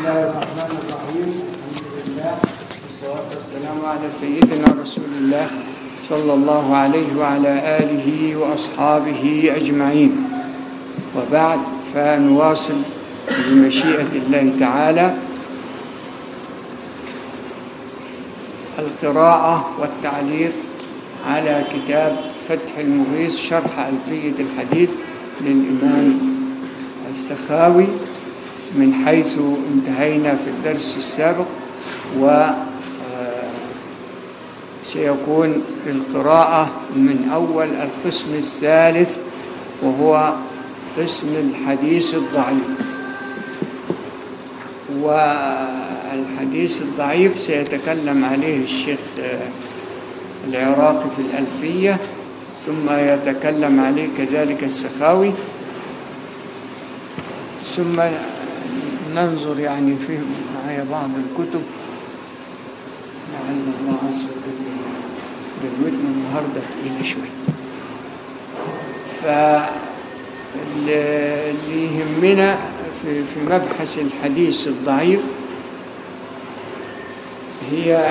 الله الرحمن الرحيم الحمد لله والصلاة والسلام على سيدنا رسول الله صلى الله عليه وعلى آله وأصحابه أجمعين وبعد فنواصل بمشيئة الله تعالى القراءة والتعليق على كتاب فتح المغيث شرح ألفية الحديث للإمام السخاوي من حيث انتهينا في الدرس السابق و سيكون القراءة من أول القسم الثالث وهو قسم الحديث الضعيف والحديث الضعيف سيتكلم عليه الشيخ العراقي في الألفية ثم يتكلم عليه كذلك السخاوي ثم ننظر يعني فيه معي بعض الكتب لعل الله عز وجل جلوتنا النهارده تقيله شويه فاللي يهمنا في في مبحث الحديث الضعيف هي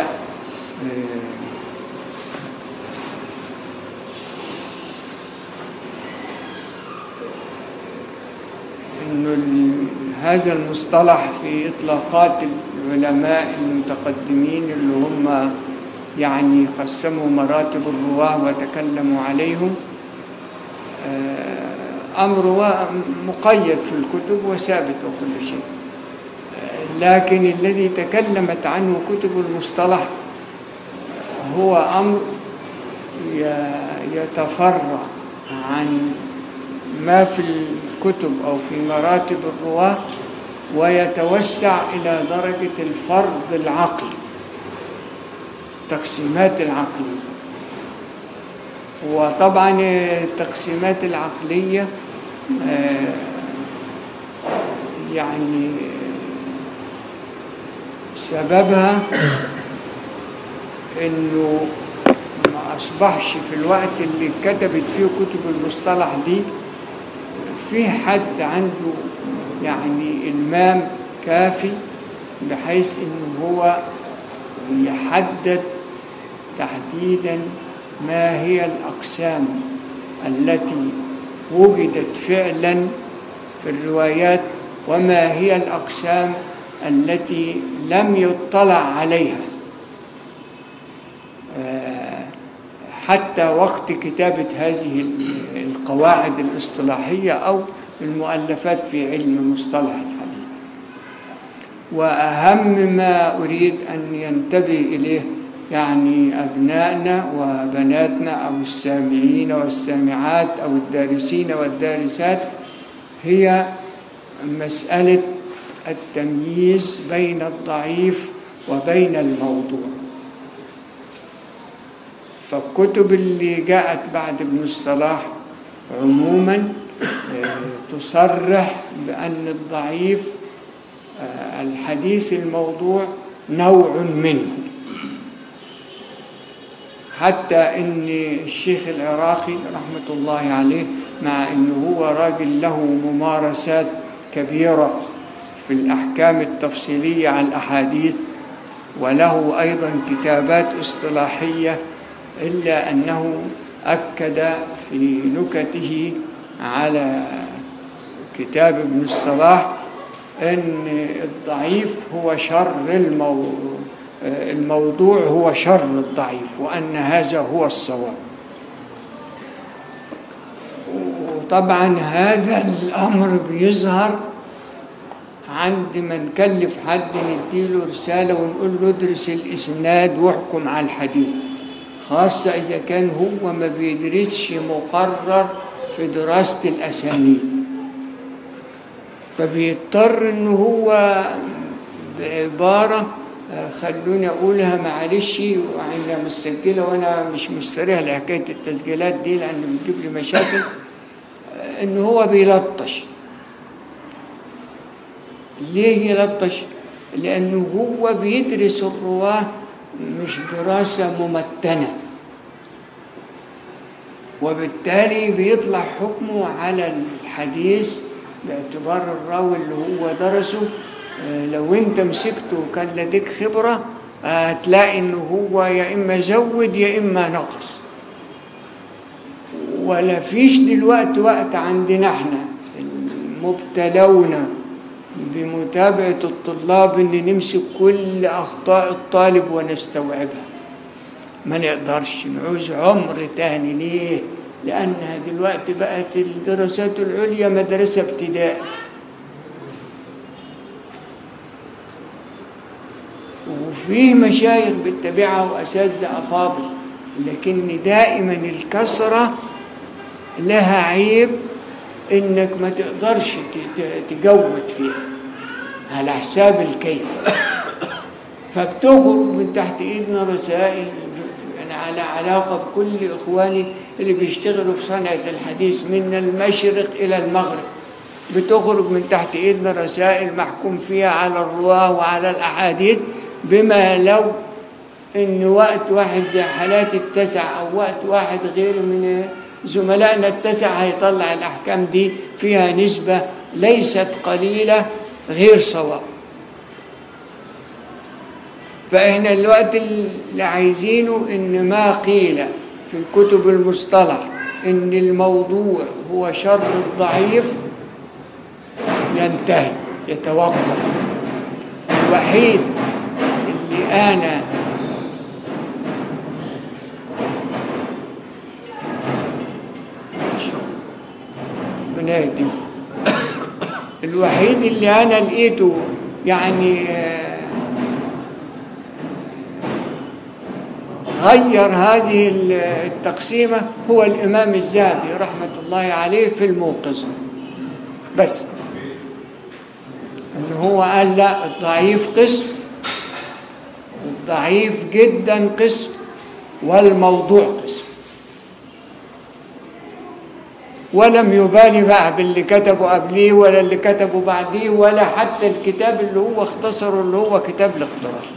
انه هذا المصطلح في اطلاقات العلماء المتقدمين اللي هم يعني قسموا مراتب الرواه وتكلموا عليهم امر مقيد في الكتب وثابت وكل شيء لكن الذي تكلمت عنه كتب المصطلح هو امر يتفرع عن ما في الكتب او في مراتب الرواه ويتوسع الى درجه الفرض العقلي التقسيمات العقليه وطبعا التقسيمات العقليه يعني سببها انه ما اصبحش في الوقت اللي كتبت فيه كتب المصطلح دي في حد عنده يعني المام كافي بحيث انه هو يحدد تحديدا ما هي الاقسام التي وجدت فعلا في الروايات وما هي الاقسام التي لم يطلع عليها حتى وقت كتابه هذه القواعد الاصطلاحيه او المؤلفات في علم مصطلح الحديث واهم ما اريد ان ينتبه اليه يعني ابنائنا وبناتنا او السامعين والسامعات او الدارسين والدارسات هي مساله التمييز بين الضعيف وبين الموضوع فالكتب اللي جاءت بعد ابن الصلاح عموما تصرح بأن الضعيف الحديث الموضوع نوع منه حتى ان الشيخ العراقي رحمة الله عليه مع انه هو راجل له ممارسات كبيرة في الأحكام التفصيلية على الأحاديث وله أيضا كتابات اصطلاحية إلا أنه أكد في نكته على كتاب ابن الصلاح أن الضعيف هو شر الموضوع الموضوع هو شر الضعيف وأن هذا هو الصواب وطبعا هذا الأمر بيظهر عند ما نكلف حد نديله رسالة ونقول له ادرس الإسناد واحكم على الحديث خاصة إذا كان هو ما بيدرسش مقرر في دراسة الأسانيد فبيضطر إن هو بعبارة خلوني أقولها معلش وأنا مسجلة وأنا مش مستريح لحكاية التسجيلات دي لأن بتجيب لي مشاكل إن هو بيلطش ليه يلطش؟ لأنه هو بيدرس الرواة مش دراسة ممتنة وبالتالي بيطلع حكمه على الحديث باعتبار الراوي اللي هو درسه آه، لو انت مسكته وكان لديك خبرة آه، هتلاقي انه هو يا اما زود يا اما نقص ولا فيش دلوقتي وقت عندنا احنا المبتلون بمتابعة الطلاب ان نمسك كل اخطاء الطالب ونستوعبها ما نقدرش نعوز عمر تاني ليه لانها دلوقتي بقت الدراسات العليا مدرسة ابتدائي وفيه مشايخ بتتبعها واساتذه افاضل لكن دائما الكثره لها عيب انك ما تقدرش ت- ت- تجود فيها على حساب الكيف فبتخرج من تحت ايدنا رسائل انا على علاقه بكل اخواني اللي بيشتغلوا في صنعه الحديث من المشرق الى المغرب بتخرج من تحت ايدنا رسائل محكوم فيها على الرواه وعلى الاحاديث بما لو ان وقت واحد زي حالات التسع او وقت واحد غير من زملائنا التسع هيطلع الاحكام دي فيها نسبه ليست قليله غير صواب فاحنا الوقت اللي عايزينه ان ما قيل في الكتب المصطلح ان الموضوع هو شر الضعيف ينتهي يتوقف الوحيد اللي انا بنادي الوحيد اللي انا لقيته يعني آه، غير هذه التقسيمة هو الإمام الذهبي رحمة الله عليه في الموقظة بس أنه هو قال لا الضعيف قسم الضعيف جدا قسم والموضوع قسم ولم يبالي بقى باللي كتبه قبليه ولا اللي كتبه بعديه ولا حتى الكتاب اللي هو اختصره اللي هو كتاب الاقتراح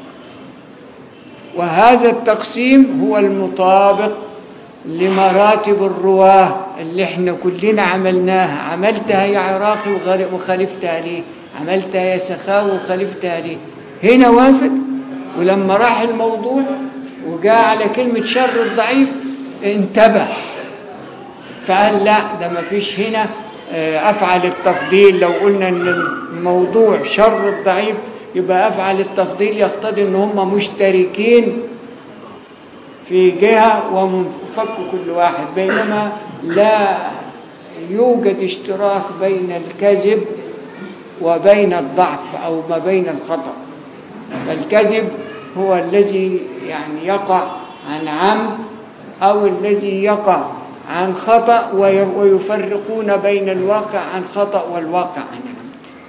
وهذا التقسيم هو المطابق لمراتب الرواه اللي احنا كلنا عملناها عملتها يا عراقي وغر- وخالفتها ليه عملتها يا سخاوي وخالفتها ليه هنا وافق ولما راح الموضوع وجاء على كلمة شر الضعيف انتبه فقال لا ده ما فيش هنا آه، افعل التفضيل لو قلنا ان الموضوع شر الضعيف يبقى افعل التفضيل يقتضي ان هم مشتركين في جهه ومنفك كل واحد بينما لا يوجد اشتراك بين الكذب وبين الضعف او ما بين الخطا فالكذب هو الذي يعني يقع عن عمد او الذي يقع عن خطا وي- ويفرقون بين الواقع عن خطا والواقع عن عمد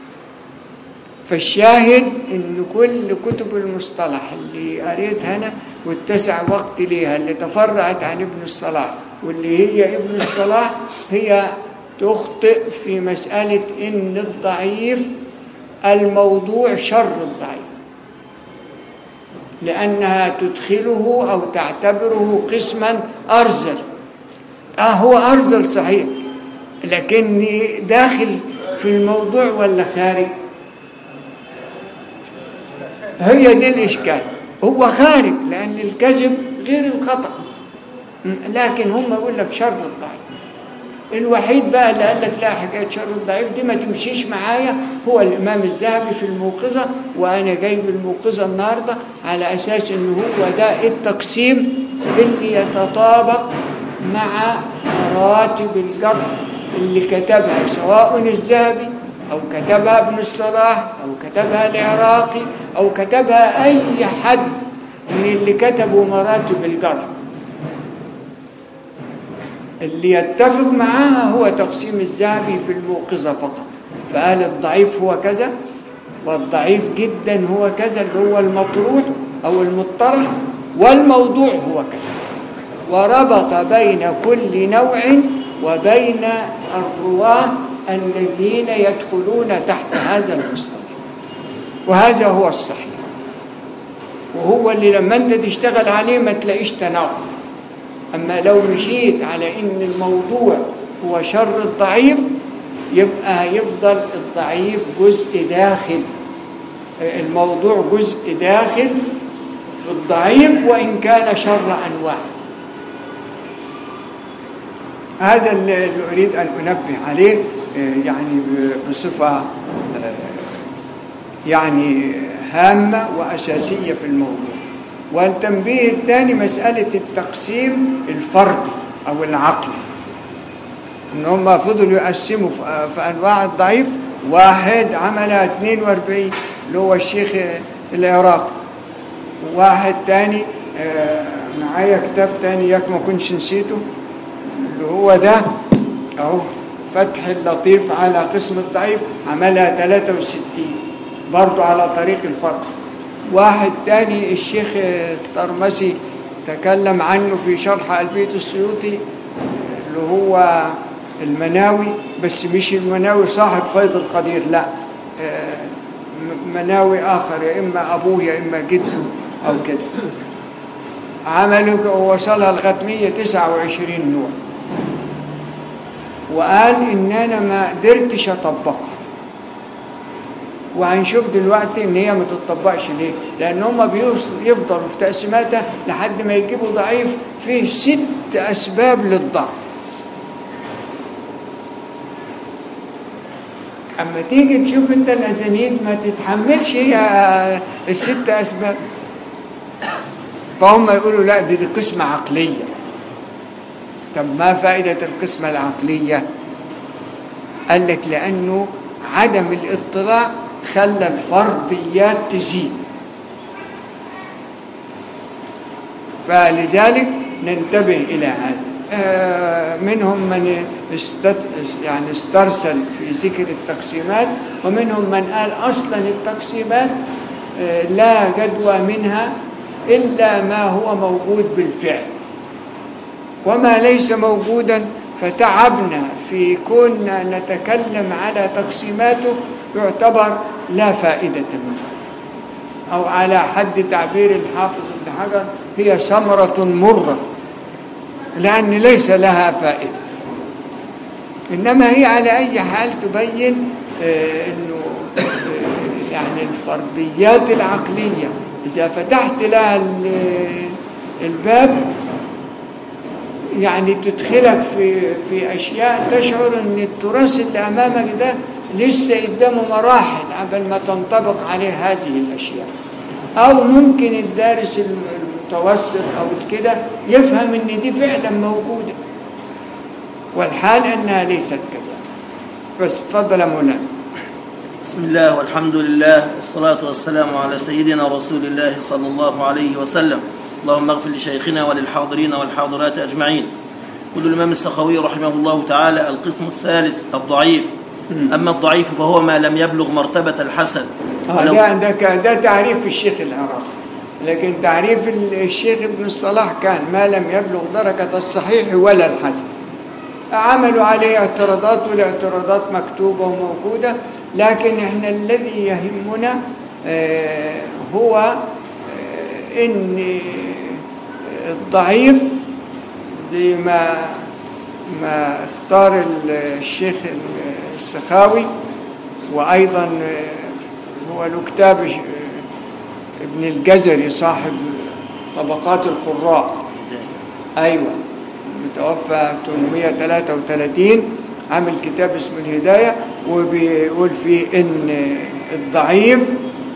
فالشاهد ان كل كتب المصطلح اللي قريتها انا واتسع وقت ليها اللي تفرعت عن ابن الصلاح واللي هي ابن الصلاح هي تخطئ في مسألة ان الضعيف الموضوع شر الضعيف لأنها تدخله أو تعتبره قسما أرزل آه هو أرزل صحيح لكن داخل في الموضوع ولا خارج هي دي الإشكال هو خارج لأن الكذب غير الخطأ م- لكن هم يقول لك شر الضعيف الوحيد بقى اللي قال لك لا حكايه شر الضعيف دي ما تمشيش معايا هو الامام الذهبي في الموقظه وانا جايب الموقظه النهارده على اساس ان هو ده التقسيم اللي يتطابق مع مراتب الجرح اللي كتبها سواء الذهبي او كتبها ابن الصلاح او كتبها العراقي او كتبها اي حد من اللي كتبوا مراتب الجرح اللي يتفق معاها هو تقسيم الذهبي في الموقظة فقط فقال الضعيف هو كذا والضعيف جدا هو كذا اللي هو المطروح أو المطرح والموضوع هو كذا وربط بين كل نوع وبين الرواة الذين يدخلون تحت هذا المصطلح وهذا هو الصحيح وهو اللي لما انت تشتغل عليه ما تلاقيش تناقض أما لو مشيت على إن الموضوع هو شر الضعيف يبقى هيفضل الضعيف جزء داخل الموضوع جزء داخل في الضعيف وإن كان شر أنواع هذا اللي اللي أريد أن أنبه عليه آه، يعني ب- بصفة آه، يعني هامة وأساسية في الموضوع والتنبيه الثاني مسألة التقسيم الفردي أو العقلي ان هم فضلوا يقسموا في- في انواع الضعيف واحد عملها 42 اللي هو الشيخ العراقي واحد تاني آه، معايا كتاب تاني ياك ما كنتش نسيته اللي هو ده اهو فتح اللطيف على قسم الضعيف عملها 63 برضو على طريق الفرق واحد تاني الشيخ الطرمسي تكلم عنه في شرح ألفية السيوطي اللي هو المناوي بس مش المناوي صاحب فيض القدير لا آه، م- مناوي آخر يا إما أبوه يا إما جده أو كده عملوا ووصلها لغاية 129 نوع وقال إن أنا ما قدرتش أطبقها وهنشوف دلوقتي ان هي ما تطبقش ليه لان هم بيفضلوا في تقسيماتها لحد ما يجيبوا ضعيف فيه ست اسباب للضعف اما تيجي تشوف انت الاسانيد ما تتحملش هي الست اسباب فهم يقولوا لا دي, دي قسمة عقلية طب ما فائدة القسمة العقلية قال لك لأنه عدم الاطلاع خلى الفرضيات تزيد فلذلك ننتبه إلى هذا آه، منهم من استت... يعني استرسل في ذكر التقسيمات ومنهم من قال أصلا التقسيمات آه، لا جدوى منها إلا ما هو موجود بالفعل وما ليس موجودا فتعبنا في كنا نتكلم على تقسيماته يعتبر لا فائدة منه أو على حد تعبير الحافظ ابن حجر هي ثمرة مرة لأن ليس لها فائدة إنما هي على أي حال تبين آه، أنه آه، يعني الفرديات العقلية إذا فتحت لها ال- الباب يعني تدخلك في في اشياء تشعر ان التراث اللي امامك ده لسه قدامه مراحل قبل ما تنطبق عليه هذه الاشياء او ممكن الدارس المتوسط او كده يفهم ان دي فعلا موجوده والحال انها ليست كذلك بس تفضل يا مولانا بسم الله والحمد لله والصلاة والسلام على سيدنا رسول الله صلى الله عليه وسلم اللهم اغفر لشيخنا وللحاضرين والحاضرات أجمعين يقول الإمام السخوي رحمه الله تعالى القسم الثالث الضعيف أما الضعيف فهو ما لم يبلغ مرتبة الحسن آه، ولو- ده ده ك- ده تعريف الشيخ العراقي لكن تعريف ال- الشيخ ابن الصلاح كان ما لم يبلغ درجة الصحيح ولا الحسن عملوا عليه اعتراضات والاعتراضات مكتوبة وموجودة لكن احنا الذي يهمنا آه، هو آه، ان الضعيف زي ما ما اختار ال- الشيخ السخاوي وايضا هو له كتاب ش- ابن الجزري صاحب طبقات القراء ايوه متوفى 833 عامل كتاب اسمه الهدايه وبيقول فيه ان الضعيف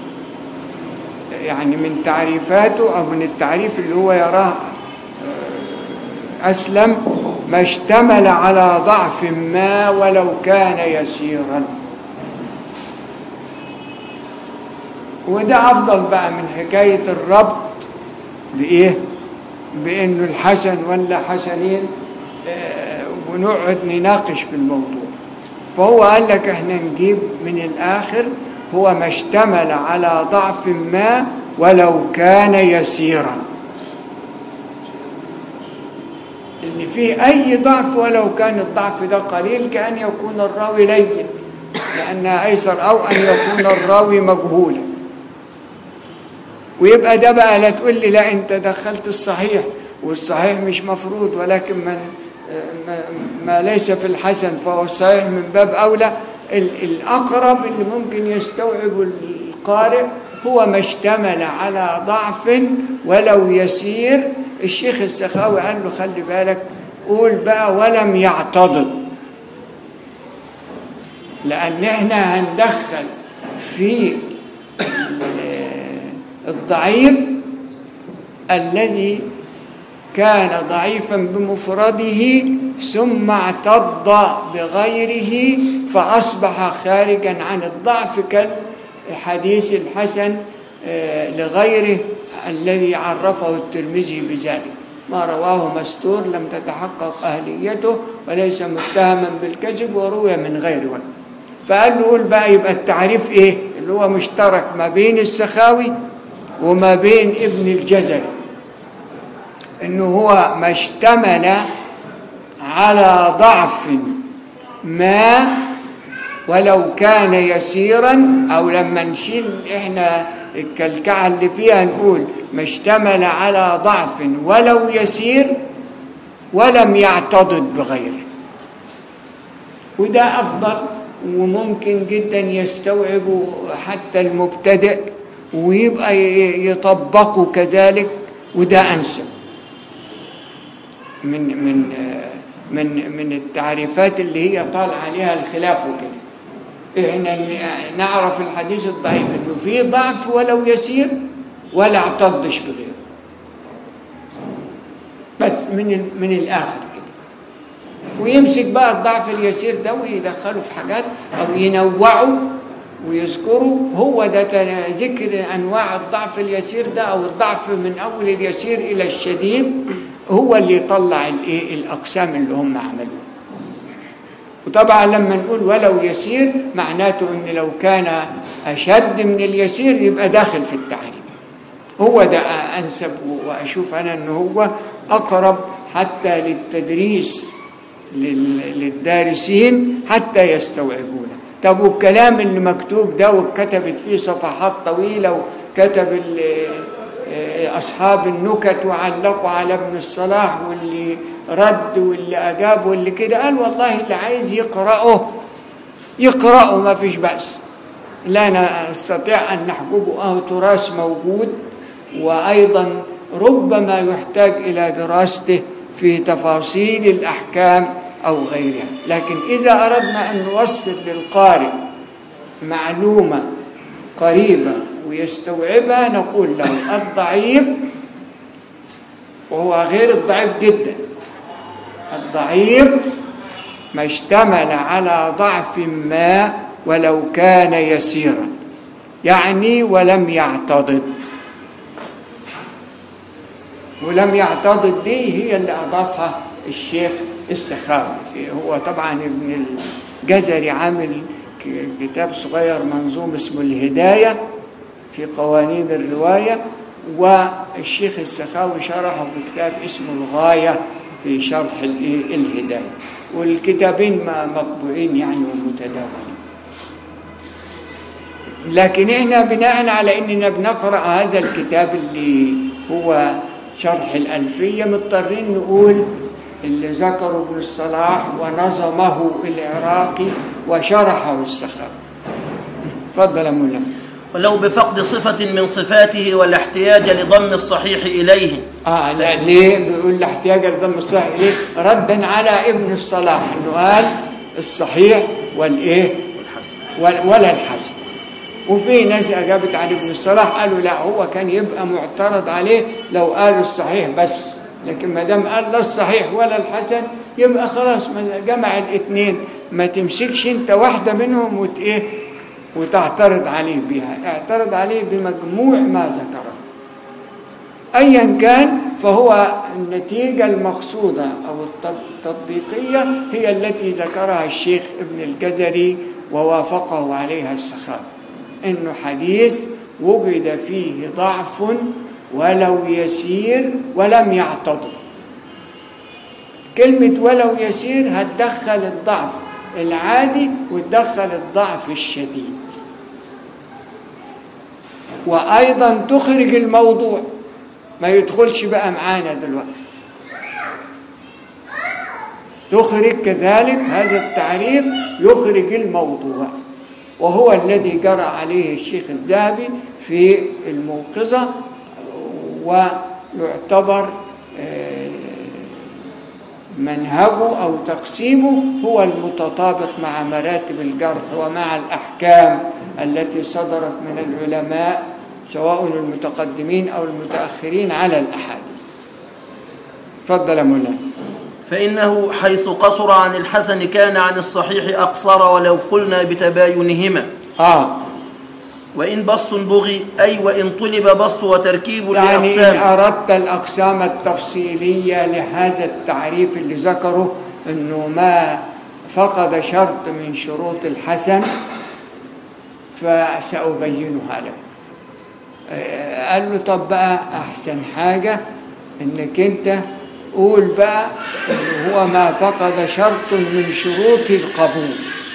يعني من تعريفاته او من التعريف اللي هو يراه أسلم ما اشتمل على ضعف ما ولو كان يسيرا وده أفضل بقى من حكاية الربط بإيه؟ بإنه الحسن ولا حسنين آه، ونقعد نناقش في الموضوع فهو قال لك احنا نجيب من الآخر هو ما اشتمل على ضعف ما ولو كان يسيرا اللي فيه أي ضعف ولو كان الضعف ده قليل كأن يكون الراوي لين لأنها أيسر أو أن يكون الراوي مجهولا ويبقى ده بقى لا تقول لي لا أنت دخلت الصحيح والصحيح مش مفروض ولكن من ما, ما ليس في الحسن فهو الصحيح من باب أولى ال- الأقرب اللي ممكن يستوعب القارئ هو ما اشتمل على ضعف ولو يسير الشيخ السخاوي قال له خلي بالك قول بقى ولم يعتضد لأن احنا هندخل في الضعيف الذي كان ضعيفا بمفرده ثم اعتض بغيره فأصبح خارجا عن الضعف كالحديث الحسن آه، لغيره الذي عرفه الترمذي بذلك ما رواه مستور لم تتحقق أهليته وليس متهما بالكذب وروي من غير وجه فقال له قول بقى يبقى التعريف ايه اللي هو مشترك ما بين السخاوي وما بين ابن الجزري انه هو ما اشتمل على ضعف ما ولو كان يسيرا او لما نشيل احنا الكلكعه اللي فيها نقول ما اشتمل على ضعف ولو يسير ولم يعتضد بغيره وده افضل وممكن جدا يستوعب حتى المبتدئ ويبقى ي- يطبقه كذلك وده انسب من من آه، من من التعريفات اللي هي طال عليها الخلاف وكده احنا ن- نعرف الحديث الضعيف انه فيه ضعف ولو يسير ولا اعتضش بغيره بس من ال- من الاخر كده ويمسك بقى الضعف اليسير ده ويدخله في حاجات او ينوعه ويذكره هو ده تن- ذكر انواع الضعف اليسير ده او الضعف من اول اليسير الى الشديد هو اللي يطلع الايه الاقسام اللي هم عملوها وطبعا لما نقول ولو يسير معناته ان لو كان اشد من اليسير يبقى داخل في التعريف هو ده انسب واشوف انا ان هو اقرب حتى للتدريس لل- للدارسين حتى يستوعبونه طب والكلام اللي مكتوب ده واتكتبت فيه صفحات طويله وكتب ال- آه، اصحاب النكت وعلقوا على ابن الصلاح واللي رد واللي اجاب واللي كده قال والله اللي عايز يقراه يقراه ما فيش باس لا نستطيع ان نحجبه اهو تراث موجود وايضا ربما يحتاج الى دراسته في تفاصيل الاحكام او غيرها لكن اذا اردنا ان نوصل للقارئ معلومه قريبه ويستوعبها نقول له الضعيف وهو غير الضعيف جدا الضعيف ما اشتمل على ضعف ما ولو كان يسيرا يعني ولم يعتضد ولم يعتضد دي هي اللي اضافها الشيخ السخاوي في- هو طبعا ابن الجزري عامل ك- كتاب صغير منظوم اسمه الهدايه في قوانين الروايه والشيخ السخاوي شرحه في كتاب اسمه الغايه في شرح الإيه؟ الهدايه والكتابين ما- مطبوعين يعني ومتداولين لكن احنا بناء على اننا بنقرا هذا الكتاب اللي هو شرح الالفيه مضطرين نقول اللي ذكره ابن الصلاح ونظمه العراقي وشرحه السخاوي تفضل يا مولانا ولو بفقد صفة من صفاته ولا احتياج لضم الصحيح إليه اه لا ليه بيقول الاحتياج لضم الصحيح ليه ردا على ابن الصلاح انه قال الصحيح والايه والحسن ولا ولا الحسن وفي ناس اجابت عن ابن الصلاح قالوا لا هو كان يبقى معترض عليه لو قال الصحيح بس لكن ما دام قال لا الصحيح ولا الحسن يبقى خلاص ما جمع الاثنين ما تمسكش انت واحده منهم وت ايه وتعترض عليه بها اعترض عليه بمجموع ما ذكره ايا كان فهو النتيجه المقصوده او التط- التطبيقيه هي التي ذكرها الشيخ ابن الجزري ووافقه عليها السخاوي انه حديث وجد فيه ضعف ولو يسير ولم يعتضد كلمة ولو يسير هتدخل الضعف العادي وتدخل الضعف الشديد وأيضا تخرج الموضوع ما يدخلش بقى معانا دلوقتي تخرج كذلك هذا التعريف يخرج الموضوع وهو الذي جرى عليه الشيخ الذهبي في الموقظة ويعتبر آه، منهجه أو تقسيمه هو المتطابق مع مراتب الجرح ومع الأحكام التي صدرت من العلماء سواء المتقدمين أو المتأخرين على الأحاديث تفضل يا مولانا فإنه حيث قصر عن الحسن كان عن الصحيح أقصر ولو قلنا بتباينهما آه وإن بسط بغي أي وإن طلب بسط وتركيب يعني إن لأقسام أردت الأقسام التفصيلية لهذا التعريف اللي ذكره أنه ما فقد شرط من شروط الحسن فسأبينها لك آه، قال له طب بقى أحسن حاجة أنك أنت قول بقى إنه هو ما فقد شرط من شروط القبول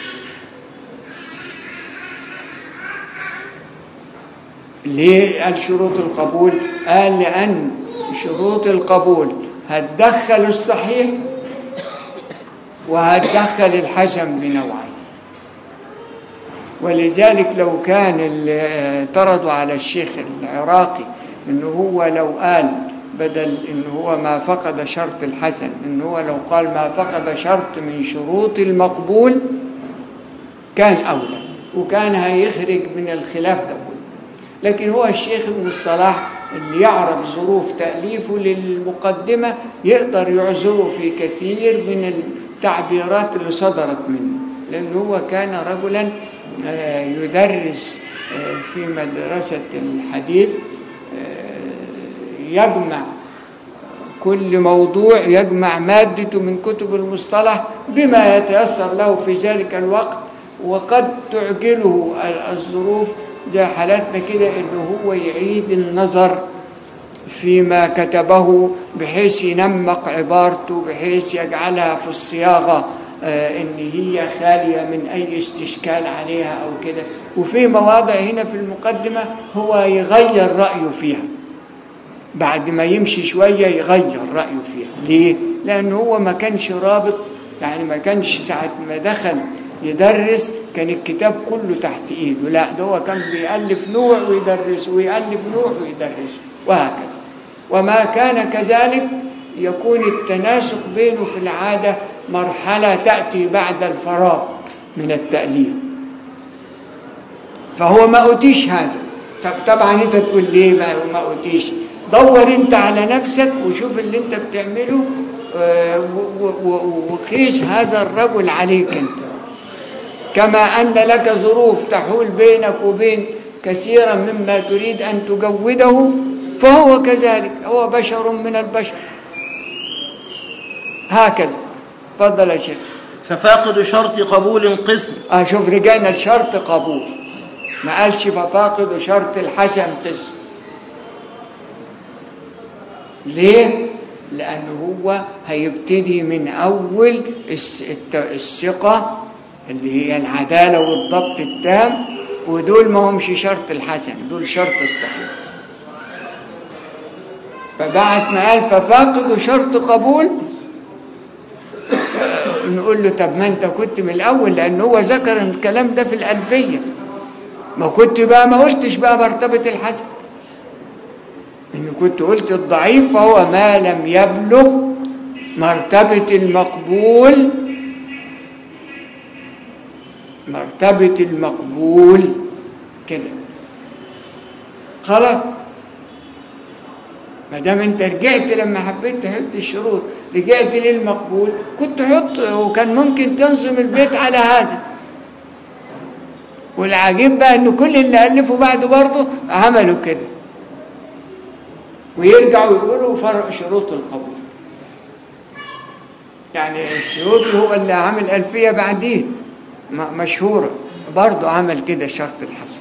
ليه قال شروط القبول قال لأن شروط القبول هتدخل الصحيح وهتدخل الحسن بنوعين ولذلك لو كان اللي اعترضوا على الشيخ العراقي انه هو لو قال بدل ان هو ما فقد شرط الحسن ان هو لو قال ما فقد شرط من شروط المقبول كان اولى وكان هيخرج من الخلاف ده كله لكن هو الشيخ ابن الصلاح اللي يعرف ظروف تأليفه للمقدمة يقدر يعذره في كثير من التعبيرات اللي صدرت منه لأنه هو كان رجلا آه، يدرس آه، في مدرسة الحديث آه، يجمع كل موضوع يجمع مادته من كتب المصطلح بما يتيسر له في ذلك الوقت وقد تعجله الظروف زي حالاتنا كده انه هو يعيد النظر فيما كتبه بحيث ينمق عبارته بحيث يجعلها في الصياغه آه، ان هي خاليه من اي استشكال عليها او كده وفي مواضع هنا في المقدمه هو يغير رايه فيها بعد ما يمشي شويه يغير رايه فيها ليه لانه هو ما كانش رابط يعني ما كانش ساعه ما دخل يدرس كان الكتاب كله تحت ايده لا ده هو كان بيألف نوع ويدرس ويألف نوع ويدرس وهكذا وما كان كذلك يكون التناسق بينه في العادة مرحلة تأتي بعد الفراغ من التأليف فهو ما أوتيش هذا طب طبعا انت تقول ليه ما ما أوتيش دور انت على نفسك وشوف اللي انت بتعمله آه، و- و- و- وقيس هذا الرجل عليك انت كما أن لك ظروف تحول بينك وبين كثيرا مما تريد أن تجوده فهو كذلك هو بشر من البشر هكذا تفضل يا شيخ ففاقد شرط قبول قسم اه شوف رجعنا لشرط قبول ما قالش ففاقد شرط الحسن قسم ليه؟ لأنه هو هيبتدي من أول الس- الت- الثقة اللي هي العدالة والضبط التام ودول ما همش شرط الحسن دول شرط الصحيح فبعد ما قال ففاقد شرط قبول نقول له طب ما انت كنت من الاول لان هو ذكر الكلام ده في الالفيه ما كنت بقى ما قلتش بقى مرتبه الحسن ان كنت قلت الضعيف فهو ما لم يبلغ مرتبه المقبول مرتبه المقبول كده خلاص ما دام انت رجعت لما حبيت تحط الشروط رجعت للمقبول كنت حط وكان ممكن تنظم البيت على هذا والعجيب بقى ان كل اللي الفوا بعده برضه عملوا كده ويرجعوا يقولوا فرق شروط القبول يعني السيوطي هو اللي عامل ألفية بعديه م- مشهورة برضه عمل كده شرط الحسن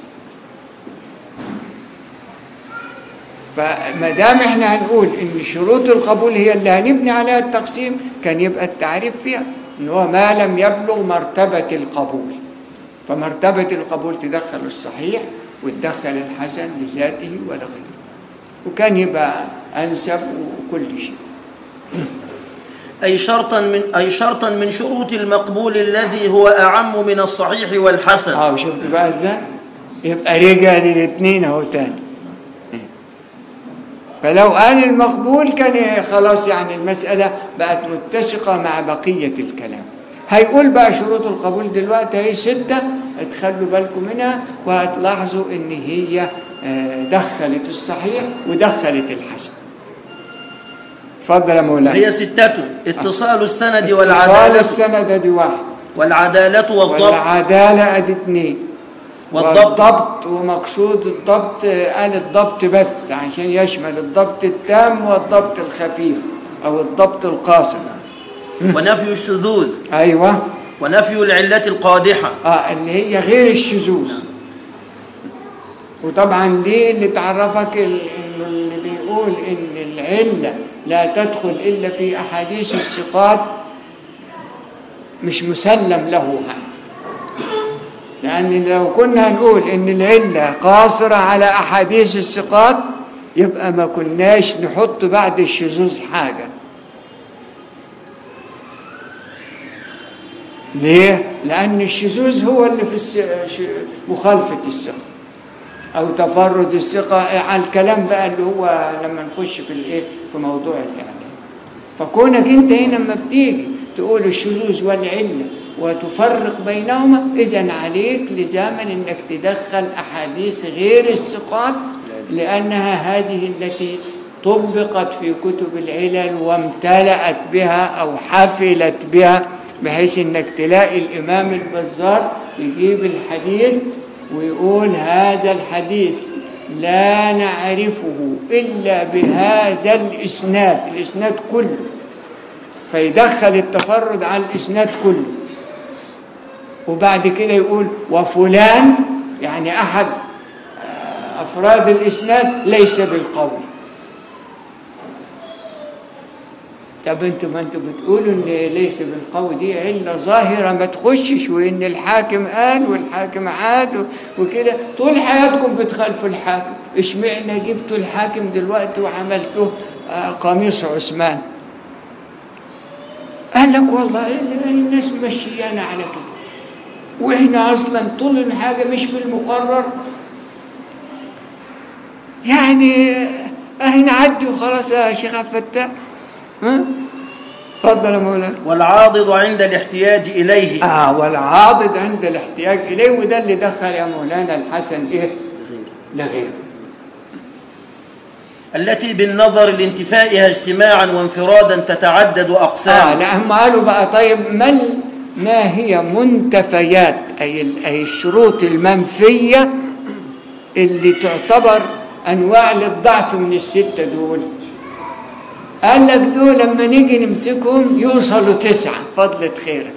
فما دام احنا هنقول ان شروط القبول هي اللي هنبني عليها التقسيم كان يبقى التعريف فيها ان هو ما لم يبلغ مرتبة القبول فمرتبة القبول تدخل الصحيح وتدخل الحسن لذاته ولا غيره وكان يبقى انسب وكل شيء أي شرطا من أي شرطا من شروط المقبول الذي هو أعم من الصحيح والحسن اه شفت بقى ازاي يبقى رجع للاثنين اهو تاني فلو قال المقبول كان خلاص يعني المسألة بقت متسقة مع بقية الكلام هيقول بقى شروط القبول دلوقتي هي ستة تخلوا بالكم منها وهتلاحظوا ان هي آه، دخلت الصحيح ودخلت الحسن اتفضل يا مولانا هي ستة اتصال السند اتصال والعدالة السند ادي واحد والعدالة والضبط والعدالة ادي اتنين والضبط. والضبط ومقصود الضبط آه، قال الضبط بس عشان يشمل الضبط التام والضبط الخفيف او الضبط القاصر ونفي الشذوذ ايوه ونفي العلة القادحة اه اللي هي غير الشذوذ وطبعا دي اللي تعرفك ال- انه اللي بيقول ان العله لا تدخل الا في احاديث الثقات مش مسلم له هذا لان لو كنا نقول ان العله قاصره على احاديث الثقات يبقى ما كناش نحط بعد الشذوذ حاجه ليه؟ لأن الشذوذ هو اللي في الس... ش- مخالفة الثقة أو تفرد الثقة على الكلام بقى اللي هو لما نخش في الإيه؟ في موضوع الإعلام فكونك أنت هنا لما بتيجي تقول الشذوذ والعلة وتفرق بينهما إذا عليك لزاما أنك تدخل أحاديث غير الثقات لأنها هذه التي طبقت في كتب العلل وامتلأت بها أو حفلت بها بحيث انك تلاقي الامام البزار يجيب الحديث ويقول هذا الحديث لا نعرفه الا بهذا الاسناد الاسناد كله فيدخل التفرد على الاسناد كله وبعد كده يقول وفلان يعني احد آه، افراد الاسناد ليس بالقول طب انتوا ما انتوا بتقولوا ان ليس بالقول دي عله ظاهره ما تخشش وان الحاكم قال والحاكم عاد و- وكده طول حياتكم بتخالفوا الحاكم اشمعنى جبتوا الحاكم دلوقتي وعملتوه آه، قميص عثمان قال لك والله ال- الناس مشيانا على كده واحنا اصلا طول الحاجه مش في المقرر يعني احنا عدي وخلاص يا شيخ عبد الفتاح ها اتفضل يا مولانا والعاضد عند الاحتياج إليه اه والعاضد عند الاحتياج اليه وده اللي دخل يا مولانا الحسن ايه لغيره التي بالنظر لانتفائها اجتماعا وانفرادا تتعدد اه أقسام لا هم قالوا بقى طيب ما ال- ما هي منتفيات اي ال- اي الشروط المنفيه اللي تعتبر انواع للضعف من السته دول قال لك دول لما نيجي نمسكهم يوصلوا تسعه فضلة خيرك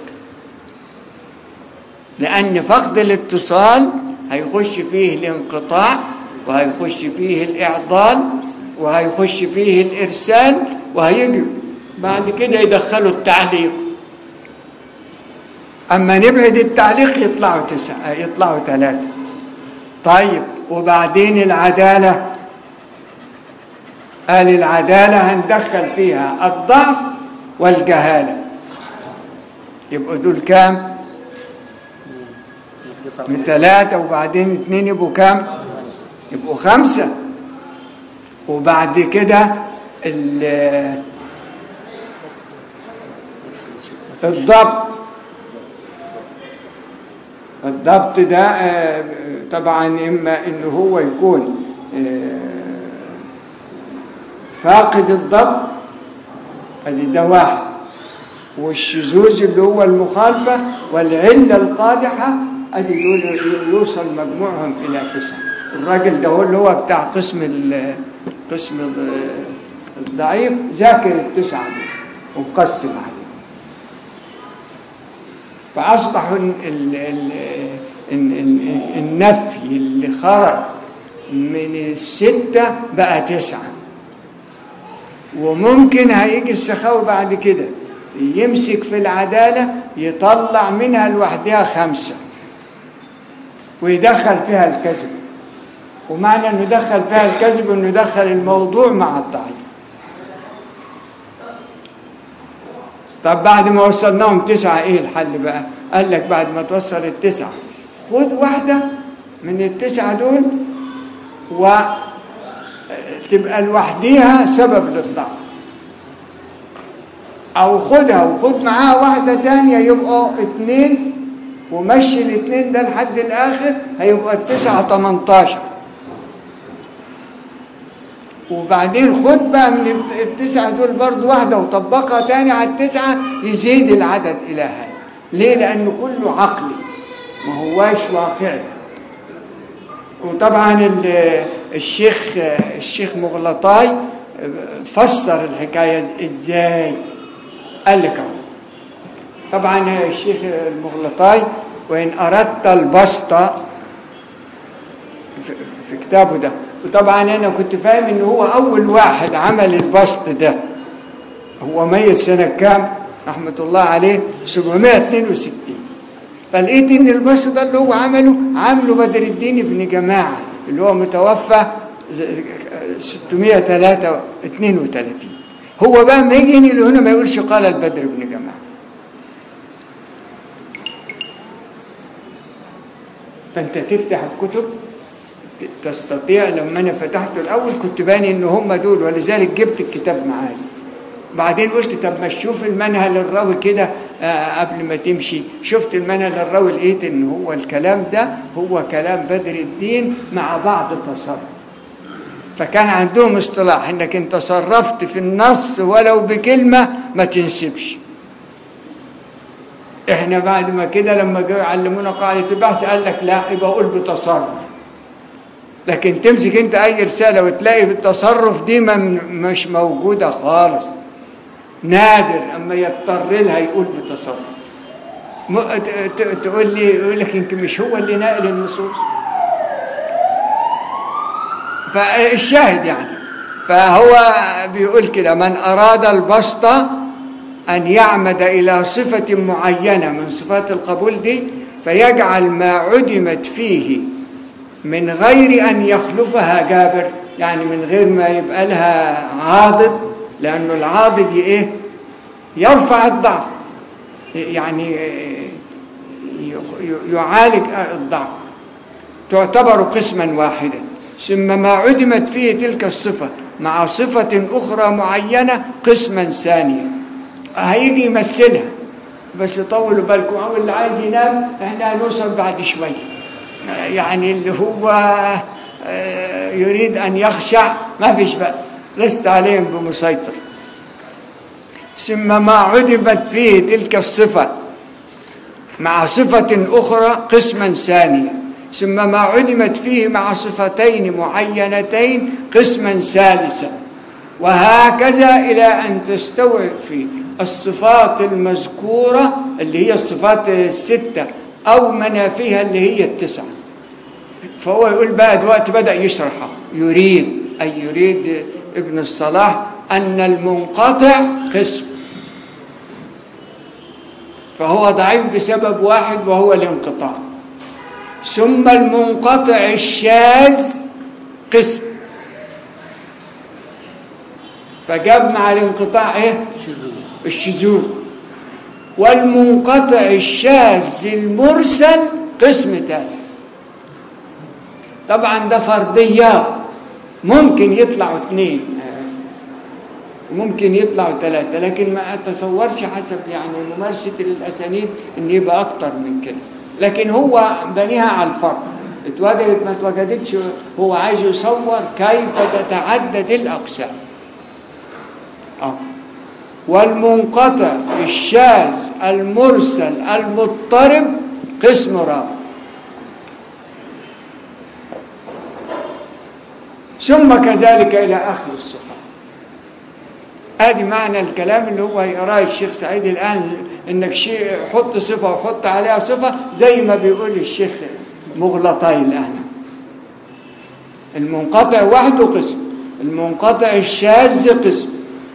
لأن فقد الاتصال هيخش فيه الانقطاع وهيخش فيه الإعضال وهيخش فيه الإرسال وهيجي بعد كده يدخلوا التعليق أما نبعد التعليق يطلعوا تسعة يطلعوا ثلاثة طيب وبعدين العدالة قال العدالة هندخل فيها الضعف والجهالة يبقوا دول كام؟ من ثلاثة وبعدين اتنين يبقوا كام؟ يبقوا خمسة وبعد كده ال- الضبط الضبط ده آه، طبعا إما إنه هو يكون آه، فاقد الضبط ادي ده واحد والشذوذ اللي هو المخالفة والعلة القادحة ادي دول يوصل مجموعهم إلى تسعة الراجل ده هو اللي هو بتاع قسم ال- قسم ال- الضعيف ذاكر التسعة دول ومقسم عليهم فأصبح ال- ال- ال- ال- ال- النفي اللي خرج من الستة بقى تسعة وممكن هيجي السخاوي بعد كده يمسك في العدالة يطلع منها لوحدها خمسة ويدخل فيها الكذب ومعنى انه يدخل فيها الكذب انه يدخل الموضوع مع الضعيف طب بعد ما وصلناهم تسعة ايه الحل بقى قال لك بعد ما توصل التسعة خد واحدة من التسعة دول وتبقى لوحديها سبب للضعف او خدها وخد معاها واحدة تانية يبقوا اتنين ومشي الاتنين ده لحد الاخر هيبقى التسعة 18 وبعدين خد بقى من التسعة دول برضو واحدة وطبقها تاني على التسعة يزيد العدد إلى هذا ليه؟ لأنه كله عقلي ما هواش واقعي وطبعا ال- الشيخ الشيخ مغلطاي فسر الحكاية ازاي قال لك اهو طبعا الشيخ المغلطاي وإن أردت البسط في- في كتابه ده وطبعا انا كنت فاهم ان هو اول واحد عمل البسط ده هو ميت سنه كام رحمه الله عليه 762 فلقيت ان البسط ده اللي هو عمله عامله بدر الدين ابن جماعه اللي هو متوفى 632 هو بقى ما يجي ينقل هنا ما يقولش قال البدر بن جماعه فانت تفتح الكتب ت- تستطيع لما انا فتحته الاول كنت باني ان هم دول ولذلك جبت الكتاب معايا بعدين قلت طب ما تشوف المنهل الراوي كده آه، قبل ما تمشي شفت المنهل الراوي لقيت ان هو الكلام ده هو كلام بدر الدين مع بعض تصرف فكان عندهم اصطلاح انك انت صرفت في النص ولو بكلمه ما تنسبش احنا بعد ما كده لما جاوا يعلمونا قاعده البحث قال لك لا يبقى قول بتصرف لكن تمسك انت اي رساله وتلاقي بالتصرف دي من مش موجوده خالص نادر اما يضطر لها يقول بتصرف م- ت- ت- تقول لي يقول لك يمكن مش هو اللي ناقل النصوص فالشاهد يعني فهو بيقول كده من اراد البسط ان يعمد الى صفه معينه من صفات القبول دي فيجعل ما عدمت فيه من غير أن يخلفها جابر يعني من غير ما يبقى لها عاضد لأنه العاضد إيه يرفع الضعف يعني يعالج الضعف تعتبر قسما واحدا ثم ما عدمت فيه تلك الصفة مع صفة أخرى معينة قسما ثانيا هيجي يمثلها بس طولوا بالكم أو اللي عايز ينام احنا هنوصل بعد شوية يعني اللي هو آه، يريد أن يخشع ما فيش بأس لست عليهم بمسيطر ثم ما عدمت فيه تلك الصفة مع صفة أخرى قسما ثانيا ثم ما عدمت فيه مع صفتين معينتين قسما ثالثا وهكذا إلى أن تستوفي الصفات المذكورة اللي هي الصفات الستة أو منافيها اللي هي التسعة فهو يقول بقى دلوقتي بدأ يشرحها يريد أي يريد ابن الصلاح أن المنقطع قسم فهو ضعيف بسبب واحد وهو الانقطاع ثم المنقطع الشاذ قسم فجاب مع الانقطاع ايه الشذوذ والمنقطع الشاذ المرسل قسم تاني طبعا ده فرضيات ممكن يطلعوا اثنين ممكن يطلعوا ثلاثة لكن ما أتصورش حسب يعني ممارسة الأسانيد إن يبقى أكتر من كده لكن هو بنيها على الفرض اتوجدت ما اتوجدتش هو عايز يصور كيف تتعدد الأقسام أه. والمنقطع الشاذ المرسل المضطرب قسم رابع ثم كذلك إلى آخر الصفات ادي معنى الكلام اللي هو يقراه الشيخ سعيد الان انك شيء حط صفه وحط عليها صفه زي ما بيقول الشيخ مغلطاي الان المنقطع وحده قسم المنقطع الشاذ قسم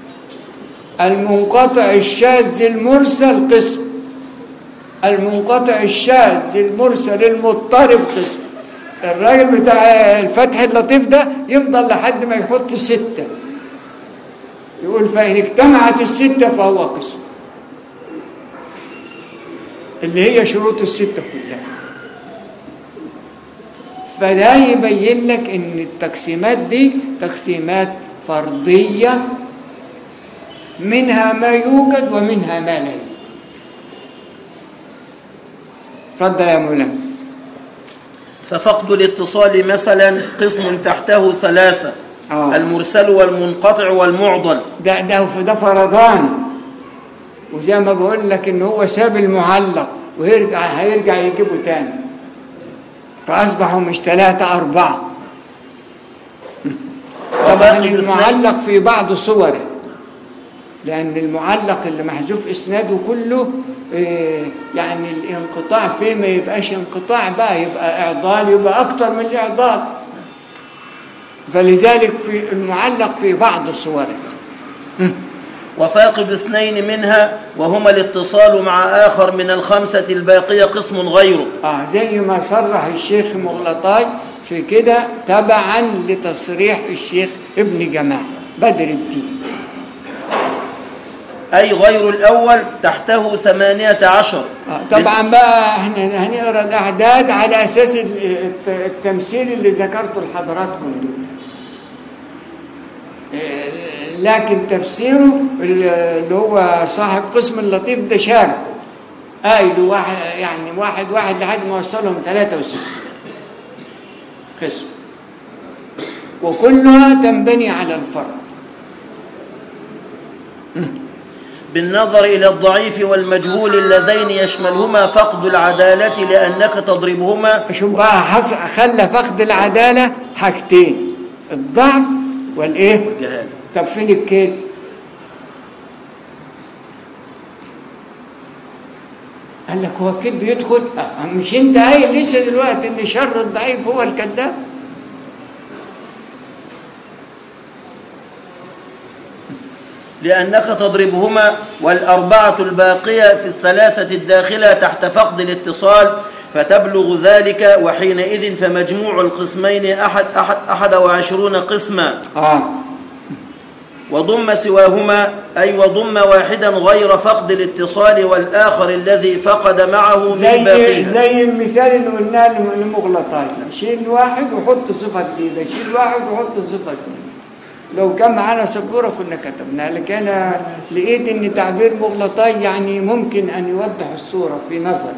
المنقطع الشاذ المرسل قسم المنقطع الشاذ المرسل المضطرب قسم الراجل بتاع الفتح اللطيف ده يفضل لحد ما يحط سته يقول فإن اجتمعت الستة فهو قسم اللي هي شروط الستة كلها فده يبين لك ان التقسيمات دي تقسيمات فرضية منها ما يوجد ومنها ما لا يوجد اتفضل يا مولانا ففقد الاتصال مثلا قسم تحته ثلاثة آه. المرسل والمنقطع والمعضل ده ده ده فرضان وزي ما بقول لك ان هو ساب المعلق ويرجع هيرجع يجيبه تاني فاصبحوا مش ثلاثة أربعة طبعا وفاقد الاثنين المعلق في بعض صوره لأن المعلق اللي محذوف إسناده كله إيه، يعني الانقطاع فيه ما يبقاش انقطاع بقى يبقى إعضال يبقى أكتر من الإعضال فلذلك في المعلق في بعض صوره وفاقد اثنين منها وهما الاتصال مع آخر من الخمسة الباقية قسم غيره اه زي ما صرح الشيخ مغلطاي في كده تبعا لتصريح الشيخ ابن جماعة بدر الدين أي غير الأول تحته ثمانية عشر آه طبعا بقى احنا هنقرا الاعداد على اساس ال- الت- التمثيل اللي ذكرته لحضراتكم دول آه، لكن تفسيره اللي هو صاحب قسم اللطيف ده شارحه قايله واحد يعني واحد واحد لحد ما وصلهم 63 قسم وكلها تنبني على الفرق بالنظر إلى الضعيف والمجهول اللذين يشملهما فقد العدالة لأنك تضربهما شوف بقى حص... خلى فقد العدالة حاجتين الضعف والايه جهالة طب فين الكيد قال لك هو الكذب بيدخل أه، مش انت قايل لسه دلوقتي ان شر الضعيف هو الكذاب لأنك تضربهما والأربعة الباقية في الثلاثة الداخلة تحت فقد الاتصال فتبلغ ذلك وحينئذ فمجموع القسمين أحد, أحد, أحد وعشرون قسما اه وضم سواهما أي وضم واحدا غير فقد الاتصال والآخر الذي فقد معه من زي باقيها زي المثال اللي قلناه لمغلطاي شيل واحد وحط صفه جديده شيل واحد وحط صفه جديده لو كان معانا سبوره كنا كتبناها لكن انا لقيت ان تعبير مغلطاي يعني ممكن ان يوضح الصوره في نظر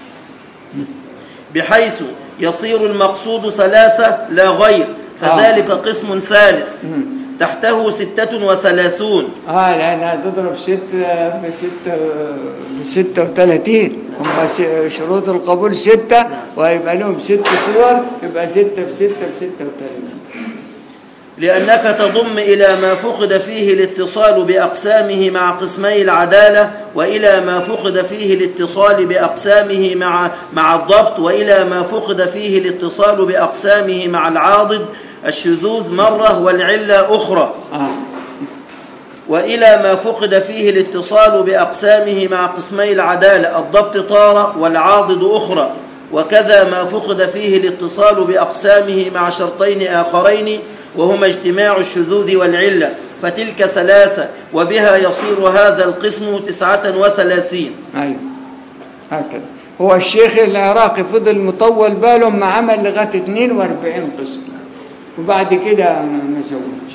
بحيث يصير المقصود ثلاثة لا غير فذلك قسم ثالث تحته ستة وثلاثون اه لان هتضرب ست في ستة في ستة وثلاثين هم س- شروط القبول ستة وهيبقى لهم ست صور يبقى ستة في ستة في ستة وثلاثين لأنك تضم إلى ما فقد فيه الاتصال بأقسامه مع قسمي العدالة وإلى ما فقد فيه الاتصال بأقسامه مع مع الضبط وإلى ما فقد فيه الاتصال بأقسامه مع العاضد الشذوذ مرة والعلة أخرى اه وإلى ما فقد فيه الاتصال بأقسامه مع قسمي العدالة الضبط طارة والعاضد أخرى وكذا ما فقد فيه الاتصال بأقسامه مع شرطين آخرين وهما اجتماع الشذوذ والعلة فتلك ثلاثة وبها يصير هذا القسم تسعة وثلاثين ايوه هكذا هو الشيخ العراقي فضل مطول باله ما عمل لغايه 42 قسم وبعد كده ما ما سوتش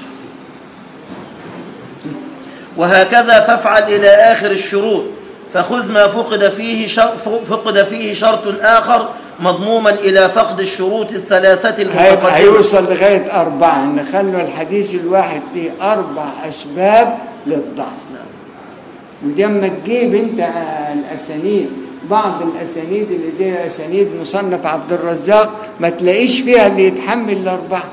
وهكذا فافعل إلى آخر الشروط فخذ ما فقد فيه شر فقد فيه شرط آخر مضموما إلى فقد الشروط الثلاثة هيبقى المتقدمة هيوصل لغايه اربعه نخلوا الحديث الواحد فيه اربع اسباب للضعف ودي اما تجيب انت الاسانيد بعض الاسانيد اللي زي اسانيد مصنف عبد الرزاق ما تلاقيش فيها اللي يتحمل الاربعه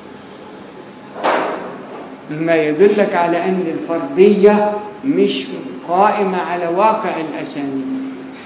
ما يدلك على ان الفرديه مش قائمه على واقع الاسانيد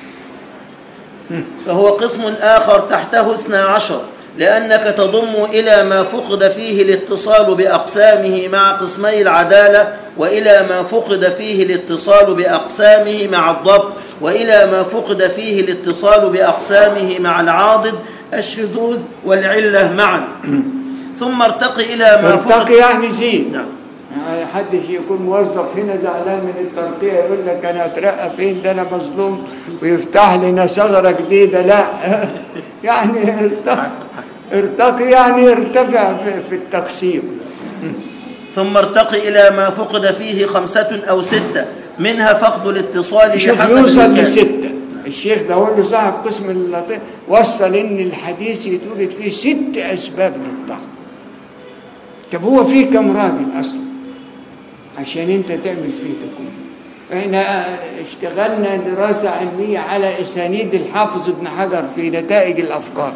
فهو قسم آخر تحته اثنا عشر لأنك تضم إلى ما فقد فيه الاتصال بأقسامه مع قسمي العدالة وإلى ما فقد فيه الاتصال بأقسامه مع الضبط وإلى ما فقد فيه الاتصال بأقسامه مع العاضد الشذوذ والعلة معا ثم ارتقي إلى ما فقد ارتقي يعني زيد نعم يعني حدش يكون موظف هنا زعلان من الترقية يقول لك أنا أترقى فين ده أنا مظلوم ويفتح لنا ثغرة جديدة لا يعني ارتقي, ارتقي يعني ارتفع في, في التقسيم ثم ارتقي إلى ما فقد فيه خمسة أو ستة منها فقد الاتصال شوف بحسب يوصل المكان. لستة الشيخ ده هو اللي صاحب قسم اللطيف وصل ان الحديث يتوجد فيه ست اسباب للضعف طب هو فيه كم راجل اصلا عشان انت تعمل فيه ده كله احنا اشتغلنا دراسة علمية على اسانيد الحافظ ابن حجر في نتائج الافكار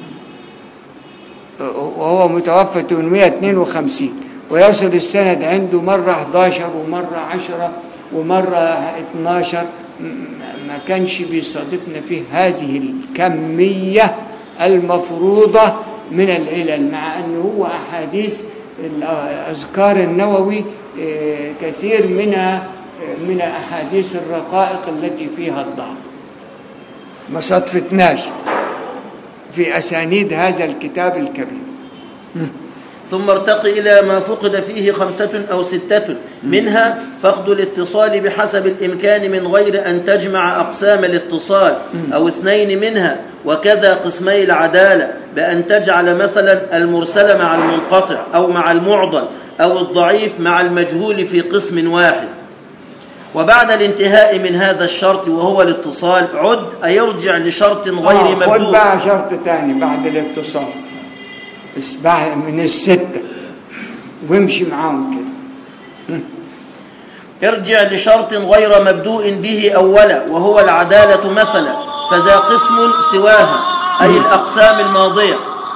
وهو متوفى 852 ويصل السند عنده مرة 11 ومرة 10 ومرة 12 م- ما كانش بيصادفنا فيه هذه الكمية المفروضة من العلل مع أنه هو أحاديث الأذكار النووي آه، كثير منها آه، من أحاديث الرقائق التي فيها الضعف ما صدفتناش في أسانيد هذا الكتاب الكبير ثم ارتقي إلى ما فقد فيه خمسة أو ستة منها فقد الاتصال بحسب الإمكان من غير أن تجمع أقسام الاتصال أو اثنين منها وكذا قسمي العدالة بأن تجعل مثلا المرسل مع المنقطع أو مع المعضل أو الضعيف مع المجهول في قسم واحد وبعد الانتهاء من هذا الشرط وهو الاتصال عد أيرجع لشرط غير آه خد مبدوء بقى شرط تاني بعد الاتصال بس بعد من الستة وامشي معاهم كده ارجع لشرط غير مبدوء به أولا وهو العدالة مثلا فذا قسم سواها أي الأقسام الماضية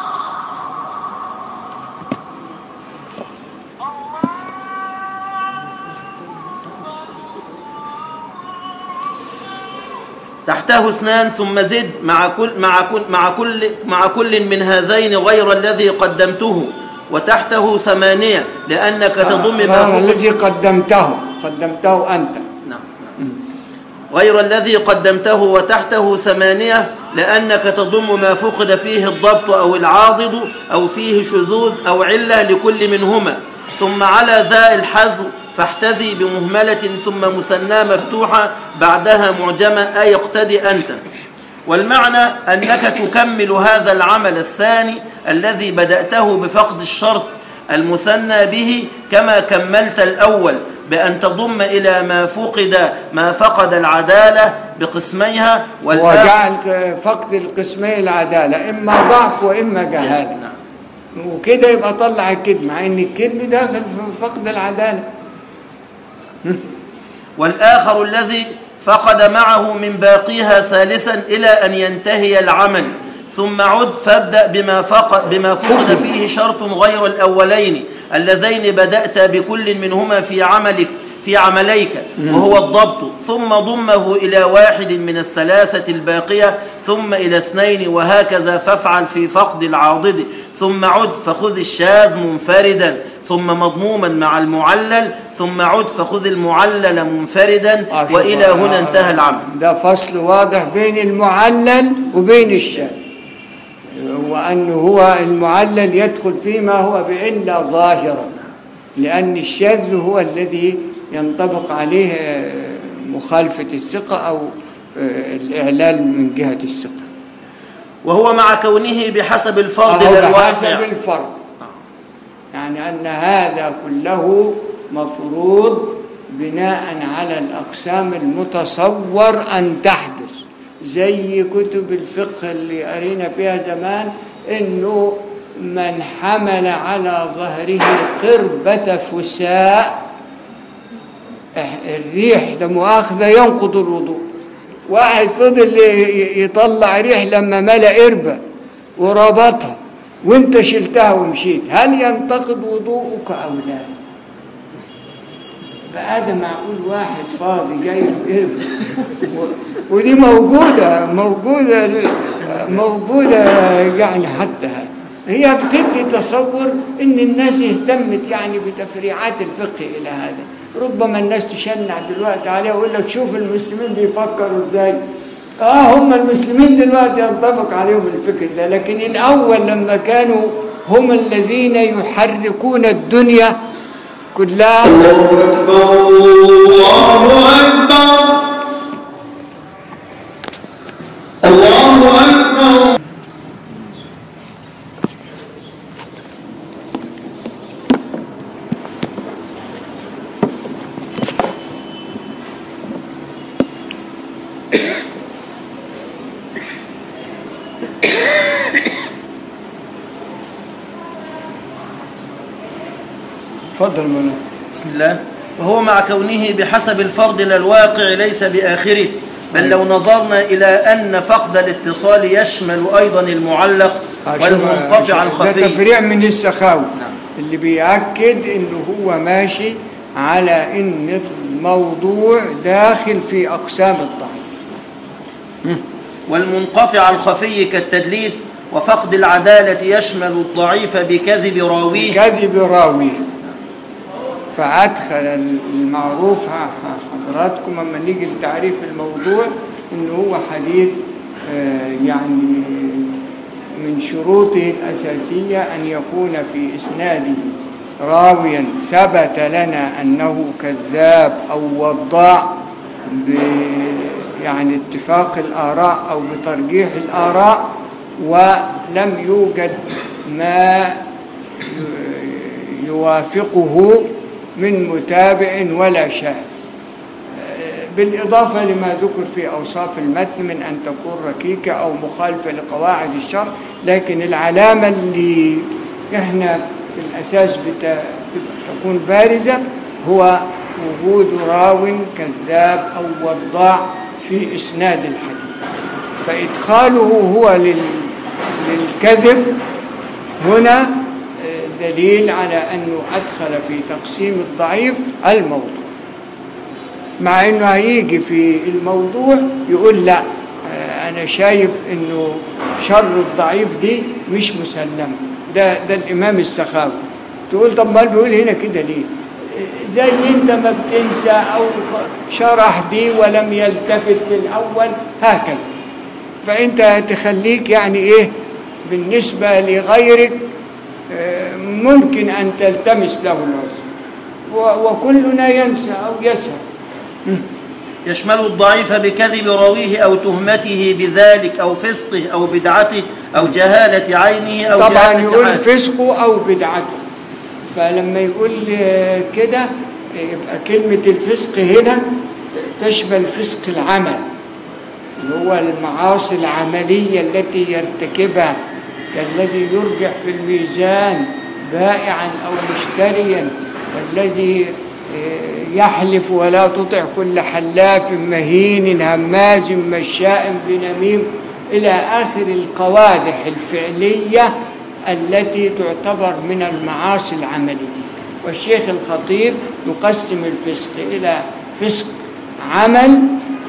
تحته اثنان ثم زد مع كل مع كل مع كل مع كل من هذين غير الذي قدمته وتحته ثمانية لأنك تضم ما آه فوق الذي قدمته قدمته أنت نعم نعم. غير الذي قدمته وتحته ثمانية لأنك تضم ما فقد فيه الضبط أو العاضد أو فيه شذوذ أو علة لكل منهما ثم على ذا الحذو فاحتذي بمهملة ثم مثنى مفتوحة بعدها معجمة أي اقتدي أنت والمعنى أنك تكمل هذا العمل الثاني الذي بدأته بفقد الشرط المثنى به كما كملت الأول بأن تضم إلى ما فقد ما فقد العدالة بقسميها والآخر وجعل فقد القسمين العدالة إما ضعف وإما جهالة نعم. وكده يبقى طلع الكذب مع إن الكذب داخل في فقد العدالة والآخر الذي فقد معه من باقيها ثالثا إلى أن ينتهي العمل ثم عد فابدأ بما فقد, بما فقد فيه شرط غير الأولين اللذين بدأت بكل منهما في عملك في عمليك وهو الضبط ثم ضمه إلى واحد من الثلاثة الباقية ثم إلى اثنين وهكذا فافعل في فقد العاضد ثم عد فخذ الشاذ منفردا ثم مضموما مع المعلل ثم عد فخذ المعلل منفردا آه، شوف، وإلى آه، هنا انتهى العمل ده فصل واضح بين المعلل وبين الشاذ وأنه هو المعلل يدخل فيما هو بعلة ظاهرة لأن الشاذ هو الذي ينطبق عليه آه، مخالفة الثقة أو آه، الإعلال من جهة الثقة وهو مع كونه بحسب الفرض أو لا بحسب الواقع الفرض يعني أن هذا كله مفروض بناء على الأقسام المتصور أن تحدث زي كتب الفقه اللي قرينا فيها زمان إنه من حمل على ظهره قربة فساء الريح لمؤاخذة ينقض الوضوء واحد فضل ي- يطلع ريح لما ملأ قربة وربطها وانت شلتها ومشيت هل ينتقد وضوءك او لا بقى ده معقول واحد فاضي جاي بقربة و- ودي موجودة موجودة موجودة يعني حتى هذا. هي بتدي تصور ان الناس اهتمت يعني بتفريعات الفقه الى هذا ربما الناس تشنع دلوقتي عليه ويقول لك شوف المسلمين بيفكروا ازاي اه هم المسلمين دلوقتي ينطبق عليهم الفكر ده لكن الاول لما كانوا هم الذين يحركون الدنيا كلها الله أكبر الله أكبر الله أكبر تفضل مولانا بسم الله وهو مع كونه بحسب الفرض لا الواقع ليس بآخره بل لو نظرنا إلى أن فقد الاتصال يشمل أيضا المعلق والمنقطع ده الخفي تفريع من السخاوي نعم. اللي بيأكد انه هو ماشي على ان الموضوع داخل في اقسام الضعيف والمنقطع الخفي كالتدليس وفقد العدالة يشمل الضعيف بكذب راويه كذب راوي فأدخل المعروف ح- ح- حضراتكم لما نيجي لتعريف الموضوع إنه هو حديث آه، يعني من شروطه الأساسية أن يكون في إسناده راويا ثبت لنا أنه كذاب أو وضاع ب يعني اتفاق الآراء أو بترجيح الآراء ولم يوجد ما يوافقه من متابع ولا شاهد بالإضافة لما ذكر في أوصاف المتن من أن تكون ركيكة أو مخالفة لقواعد الشرع لكن العلامة اللي إحنا في الأساس بت- تكون بارزة هو وجود راو كذاب أو وضاع في إسناد الحديث فإدخاله هو لل... للكذب هنا آه، دليل على أنه أدخل في تقسيم الضعيف الموضوع مع أنه هيجي في الموضوع يقول لا آه، أنا شايف أنه شر الضعيف دي مش مسلمة ده, ده الإمام السخاوي تقول طب ما بيقول هنا كده ليه آه، زي انت ما بتنسى او خ- شرح دي ولم يلتفت في الاول هكذا فانت تخليك يعني ايه بالنسبه لغيرك آه، ممكن ان تلتمس له العذر و- وكلنا ينسى او يسهى يشمل الضعيف بكذب راويه أو تهمته بذلك أو فسقه أو بدعته أو جهالة عينه أو طبعا جهالة يقول حاله فسقه او بدعته فلما يقول آه، كده آه، يبقى كلمه الفسق هنا تشمل فسق العمل اللي هو المعاصي العمليه التي يرتكبها كالذي يرجح في الميزان بائعا او مشتريا والذي آه، يحلف ولا تطع كل حلاف مهين هماز مشاء بنميم إلى آخر القوادح الفعلية التي تعتبر من المعاصي العملية والشيخ الخطيب يقسم الفسق إلى فسق عمل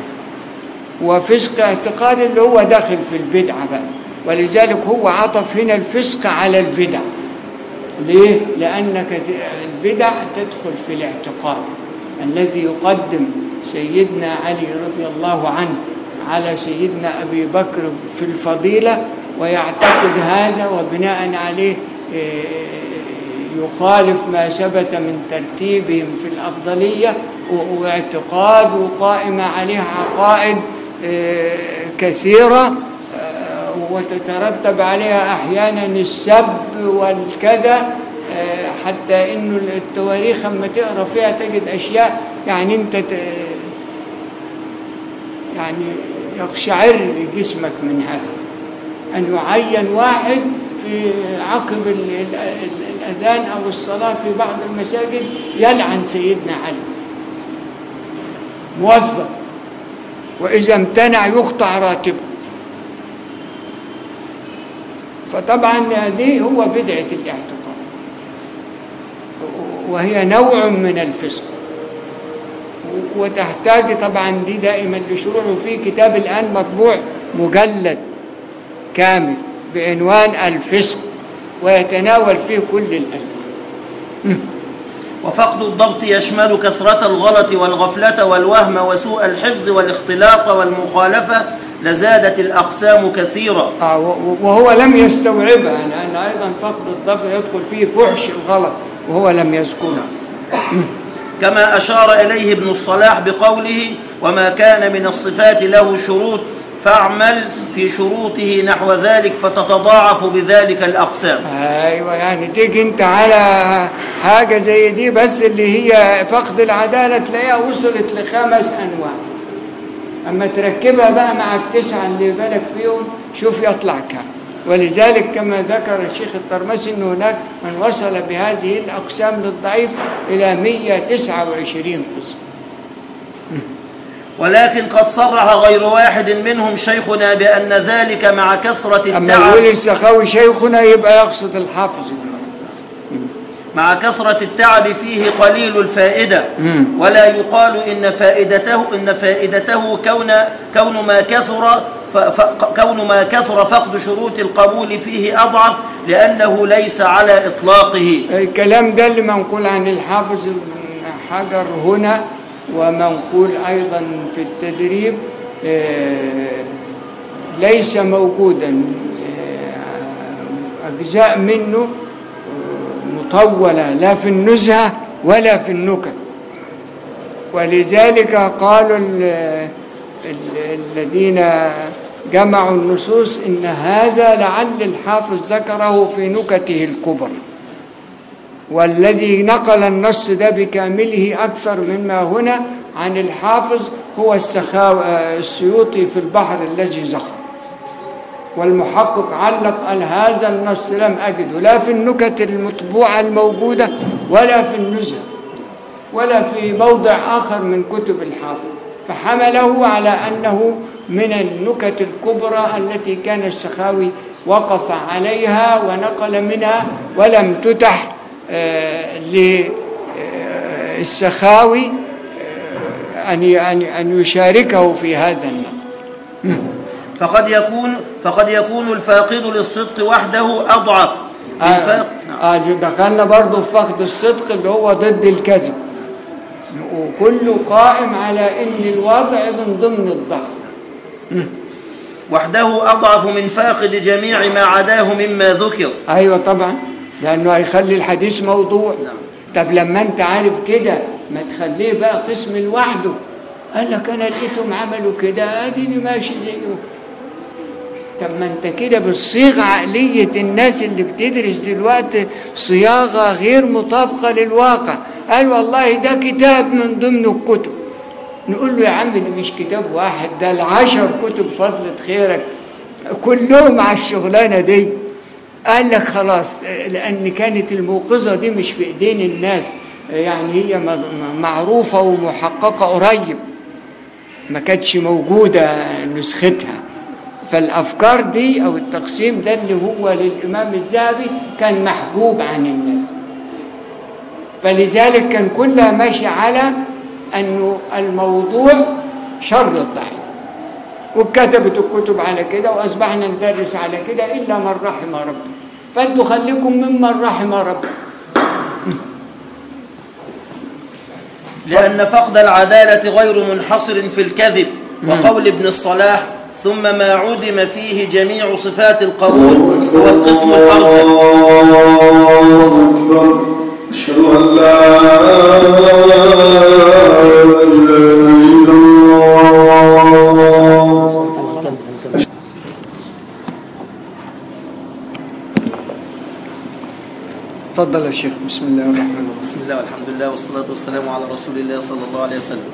وفسق اعتقاد اللي هو داخل في البدعة بقى ولذلك هو عطف هنا الفسق على البدع ليه؟ لأن كثير- البدع تدخل في الاعتقاد الذي يقدم سيدنا علي رضي الله عنه على سيدنا أبي بكر في الفضيلة ويعتقد هذا وبناء عليه إيه، يخالف ما ثبت من ترتيبهم في الأفضلية و- واعتقاد قائمة عليه عقائد إيه، كثيرة آه، وتترتب عليها أحيانا السب والكذا آه، حتى إنه التواريخ أما تقرأ فيها تجد أشياء يعني أنت ت- يعني يقشعر جسمك من هذا أن يعين واحد في عقب ال- ال- ال- الأذان أو الصلاة في بعض المساجد يلعن سيدنا علي موظف وإذا امتنع يقطع راتبه فطبعا دي هو بدعة الاعتقاد وهي نوع من الفسق وتحتاج طبعا دي دائما لشروحه في كتاب الآن مطبوع مجلد كامل بعنوان الفسق ويتناول فيه كل الألوان وفقد الضبط يشمل كثرة الغلط والغفلة والوهم وسوء الحفظ والاختلاط والمخالفة لزادت الأقسام كثيرا آه و- وهو لم يستوعبها لأن أيضا فقد الضبط يدخل فيه فحش الغلط وهو لم يذكره كما أشار إليه ابن الصلاح بقوله وما كان من الصفات له شروط فاعمل في شروطه نحو ذلك فتتضاعف بذلك الأقسام ايوه يعني تيجي انت على حاجه زي دي بس اللي هي فقد العداله تلاقيها وصلت لخمس انواع اما تركبها بقى مع التسعه اللي بالك فيهم شوف يطلع كام ولذلك كما ذكر الشيخ الطرمسي ان هناك من وصل بهذه الاقسام للضعيف الى 129 قسم ولكن قد صرح غير واحد منهم شيخنا بأن ذلك مع كثرة اما يقول التعب السخاوي شيخنا يبقى يقصد الحافظ مع كثرة التعب فيه قليل الفائدة ولا يقال إن فائدته إن فائدته كون كون ما كثر ف ف كون ما كثر فقد شروط القبول فيه أضعف لأنه ليس على إطلاقه الكلام ده اللي منقول عن الحافظ ابن حجر هنا ومنقول أيضا في التدريب آه، ليس موجودا آه، أجزاء منه آه، مطولة لا في النزهة ولا في النكت ولذلك قالوا ال ال الذين جمعوا النصوص إن هذا لعل الحافظ ذكره في نكته الكبرى والذي نقل النص ده بكامله أكثر مما هنا عن الحافظ هو السخاو آه، السيوطي في البحر الذي زخر والمحقق علق قال هذا النص لم أجده لا في النكت المطبوعة الموجودة ولا في النزهة ولا في موضع آخر من كتب الحافظ فحمله على أنه من النكت الكبرى التي كان السخاوي وقف عليها ونقل منها ولم تتح للسخاوي أن أن أن يشاركه في هذا النقل فقد يكون فقد يكون الفاقد للصدق وحده أضعف الفاق نعم. آه دخلنا برضه في فقد الصدق اللي هو ضد الكذب وكله قائم على ان الوضع من ضمن الضعف وحده أضعف من فاقد جميع ما عداه مما ذكر ايوه طبعا لانه هيخلي الحديث موضوع طب لما انت عارف كده ما تخليه بقى قسم لوحده قال لك انا لقيتهم عملوا كده اديني ماشي زيهم طب ما انت كده بتصيغ عقلية الناس اللي بتدرس دلوقتي صياغة غير مطابقة للواقع قال والله ده كتاب من ضمن الكتب نقول له يا عم ده مش كتاب واحد ده العشر كتب فضلة خيرك كلهم على الشغلانة دي قال لك خلاص لأن كانت الموقظة دي مش في إيدين الناس يعني هي م- معروفة ومحققة قريب ما كانتش موجودة نسختها فالأفكار دي أو التقسيم ده اللي هو للإمام الذهبي كان محجوب عن الناس فلذلك كان كلها ماشي على أنه الموضوع شر الضعيف وكتبت الكتب على كده وأصبحنا ندرس على كده إلا من رحم ربي فأنتوا خليكم ممن رحم ربي لأن فقد العدالة غير منحصر في الكذب وقول ابن الصلاح ثم ما عدم فيه جميع صفات القبول هو القسم الأرذل الله أكبر أشهد أن لا إله إلا الله تفضل يا شيخ بسم الله الرحمن الرحيم بسم الله والحمد لله والصلاة والسلام على رسول الله صلى الله عليه وسلم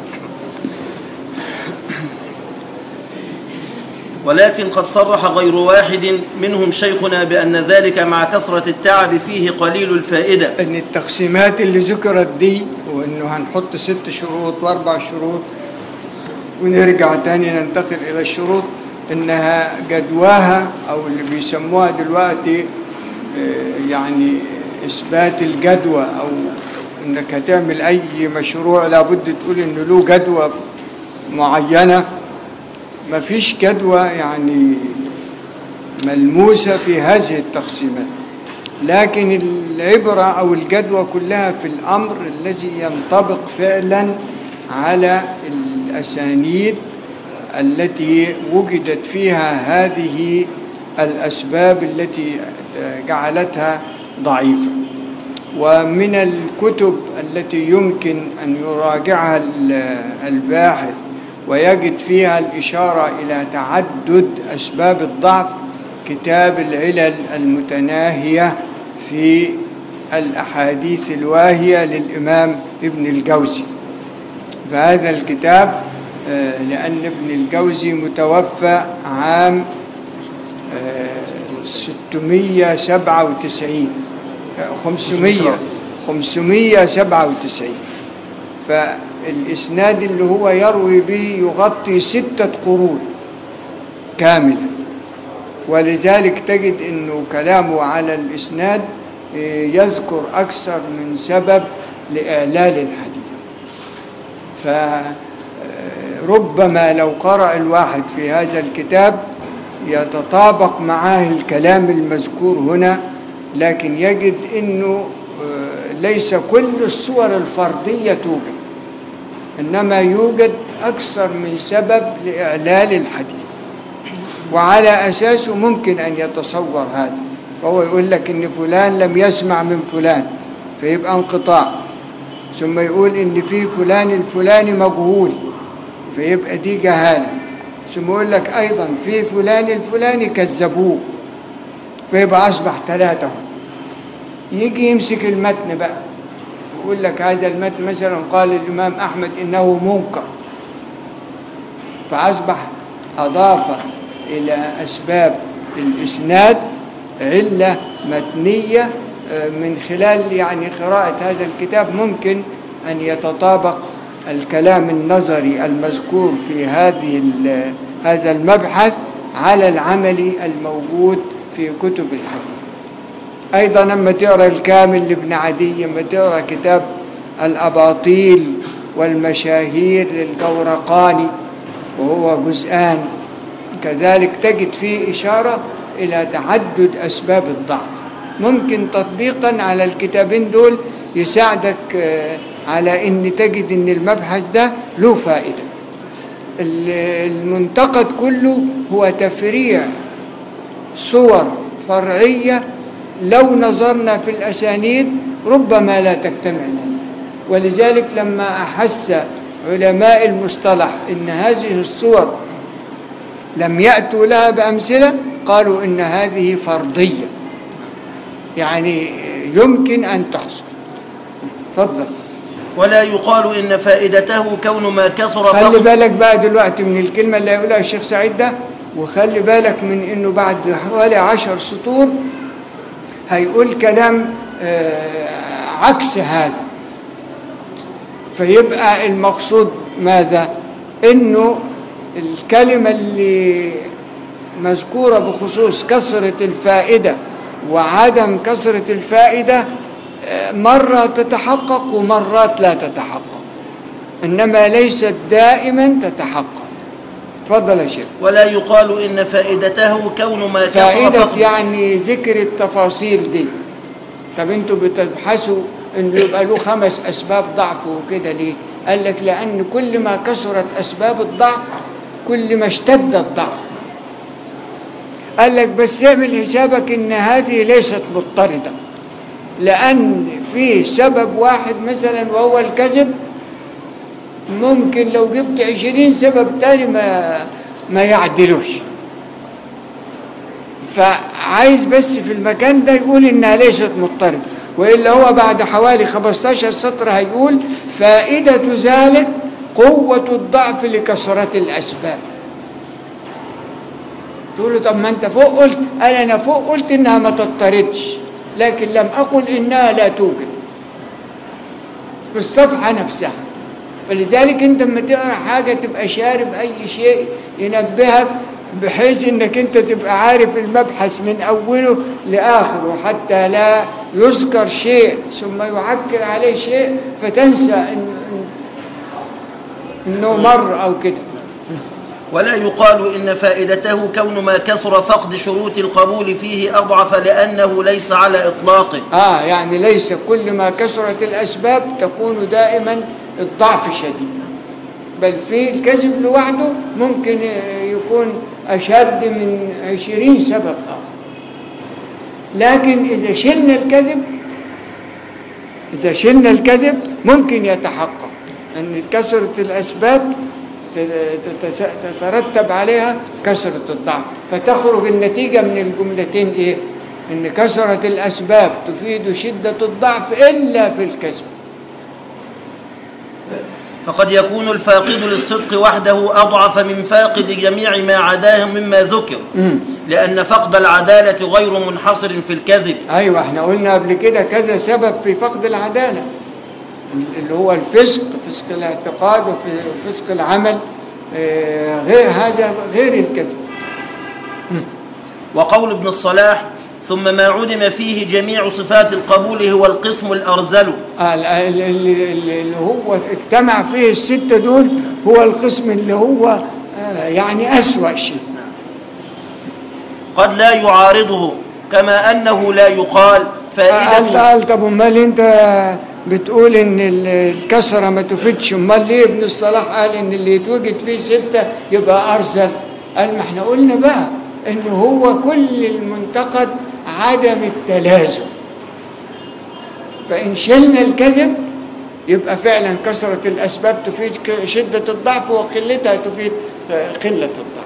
ولكن قد صرح غير واحد منهم شيخنا بأن ذلك مع كثرة التعب فيه قليل الفائدة ان التقسيمات اللي ذكرت دي وانه هنحط ست شروط واربع شروط ونرجع تاني ننتقل الى الشروط انها جدواها او اللي بيسموها دلوقتي آه، يعني اثبات الجدوى او انك هتعمل اي مشروع لابد تقول انه له جدوى معينه مفيش جدوى يعني ملموسه في هذه التقسيمات لكن العبرة أو الجدوى كلها في الأمر الذي ينطبق فعلا على الأسانيد التي وجدت فيها هذه الأسباب التي جعلتها ضعيفة ومن الكتب التي يمكن أن يراجعها ال- الباحث ويجد فيها الإشارة إلى تعدد أسباب الضعف كتاب العلل المتناهية في الأحاديث الواهية للإمام ابن الجوزي فهذا الكتاب آه، لأن ابن الجوزي متوفى عام آه، 697 آه، 500 597 فالإسناد اللي هو يروي به يغطي ستة قرون كاملة ولذلك تجد أنه كلامه على الإسناد آه، يذكر أكثر من سبب لإعلال الحديث فربما لو قرأ الواحد في هذا الكتاب يتطابق معاه الكلام المذكور هنا لكن يجد أنه آه، ليس كل الصور الفردية توجد إنما يوجد أكثر من سبب لإعلال الحديث وعلى أساسه ممكن أن يتصور هذا فهو يقول لك إن فلان لم يسمع من فلان فيبقى انقطاع ثم يقول إن في فلان الفلاني مجهول فيبقى دي جهالة ثم يقول لك أيضا في فلان الفلاني كذبوه فيبقى أصبح ثلاثة يجي يمسك المتن بقى يقول لك هذا المتن مثلا قال الإمام أحمد إنه منكر فأصبح أضاف إلى أسباب الإسناد علة متنية آه، من خلال يعني قراءة هذا الكتاب ممكن أن يتطابق الكلام النظري المذكور في هذه ال- هذا المبحث على العمل الموجود في كتب الحديث أيضا لما تقرأ الكامل لابن عدي لما تقرأ كتاب الأباطيل والمشاهير للجورقاني وهو جزءان كذلك تجد فيه إشارة إلى تعدد أسباب الضعف ممكن تطبيقا على الكتابين دول يساعدك آه، على أن تجد أن المبحث ده له فائدة ال- المنتقد كله هو تفريع صور فرعية لو نظرنا في الأسانيد ربما لا تجتمع لنا ولذلك لما أحس علماء المصطلح أن هذه الصور لم يأتوا لها بأمثلة قالوا إن هذه فرضية يعني يمكن أن تحصل تفضل ولا يقال إن فائدته كون ما كثر خلي فقط بالك بقى دلوقتي من الكلمة اللي هيقولها الشيخ سعيد ده وخلي بالك من انه بعد حوالي عشر سطور هيقول كلام آه، عكس هذا فيبقى المقصود ماذا انه الكلمة اللي مذكورة بخصوص كثرة الفائدة وعدم كثرة الفائدة آه، مرة تتحقق ومرات لا تتحقق إنما ليست دائما تتحقق تفضل يا شيخ ولا يقال إن فائدته كون ما كثر فائدة فقط يعني ذكر التفاصيل دي طب انتوا بتبحثوا انه يبقى له خمس اسباب ضعف وكده ليه؟ قال لك لان كل ما كثرت اسباب الضعف كل ما اشتد الضعف قال لك بس اعمل حسابك ان هذه ليست مضطردة لان في سبب واحد مثلا وهو الكذب ممكن لو جبت عشرين سبب تاني ما ما يعدلوش فعايز بس في المكان ده يقول انها ليست مضطردة والا هو بعد حوالي 15 سطر هيقول فائدة ذلك قوة الضعف لكثرة الأسباب تقول له طب ما انت فوق قلت قال انا فوق قلت انها ما تضطردش لكن لم اقل انها لا توجد في الصفحة نفسها فلذلك انت لما تقرا حاجة تبقى شارب اي شيء ينبهك بحيث انك انت تبقى عارف المبحث من اوله لاخره حتى لا يذكر شيء ثم يعكر عليه شيء فتنسى إن انه مر او كده ولا يقال إن فائدته كون ما كثر فقد شروط القبول فيه أضعف لأنه ليس على إطلاقه اه يعني ليس كل ما كثرت الاسباب تكون دائما الضعف شديد بل في الكذب لوحده ممكن يكون اشد من عشرين سبب اخر لكن اذا شلنا الكذب اذا شلنا الكذب ممكن يتحقق ان كثره الاسباب تتس- تترتب عليها كثره الضعف فتخرج النتيجه من الجملتين ايه ان كثره الاسباب تفيد شده الضعف الا في الكسب فقد يكون الفاقد للصدق وحده أضعف من فاقد جميع ما عداه مما ذكر لأن فقد العدالة غير منحصر في الكذب ايوه احنا قلنا قبل كده كذا سبب في فقد العداله اللي هو الفسق فسق الاعتقاد وفسق العمل آه، غير هذا غير الكذب وقول ابن الصلاح ثم ما عدم فيه جميع صفات القبول هو القسم الأرذل آه، ال- ال- ال- ال- اللي هو اجتمع فيه الستة دول هو القسم اللي هو آه، يعني أسوأ شيء قد لا يعارضه كما أنه لا يقال قال فائدة قال طب امال انت بتقول ان ال- الكسره ما تفيدش امال ليه ابن الصلاح قال ان اللي يتوجد فيه سته يبقى ارسل قال ما احنا قلنا بقى ان هو كل المنتقد عدم التلازم فان شلنا الكذب يبقى فعلا كثره الاسباب تفيد ك- شده الضعف وقلتها تفيد آه، قله الضعف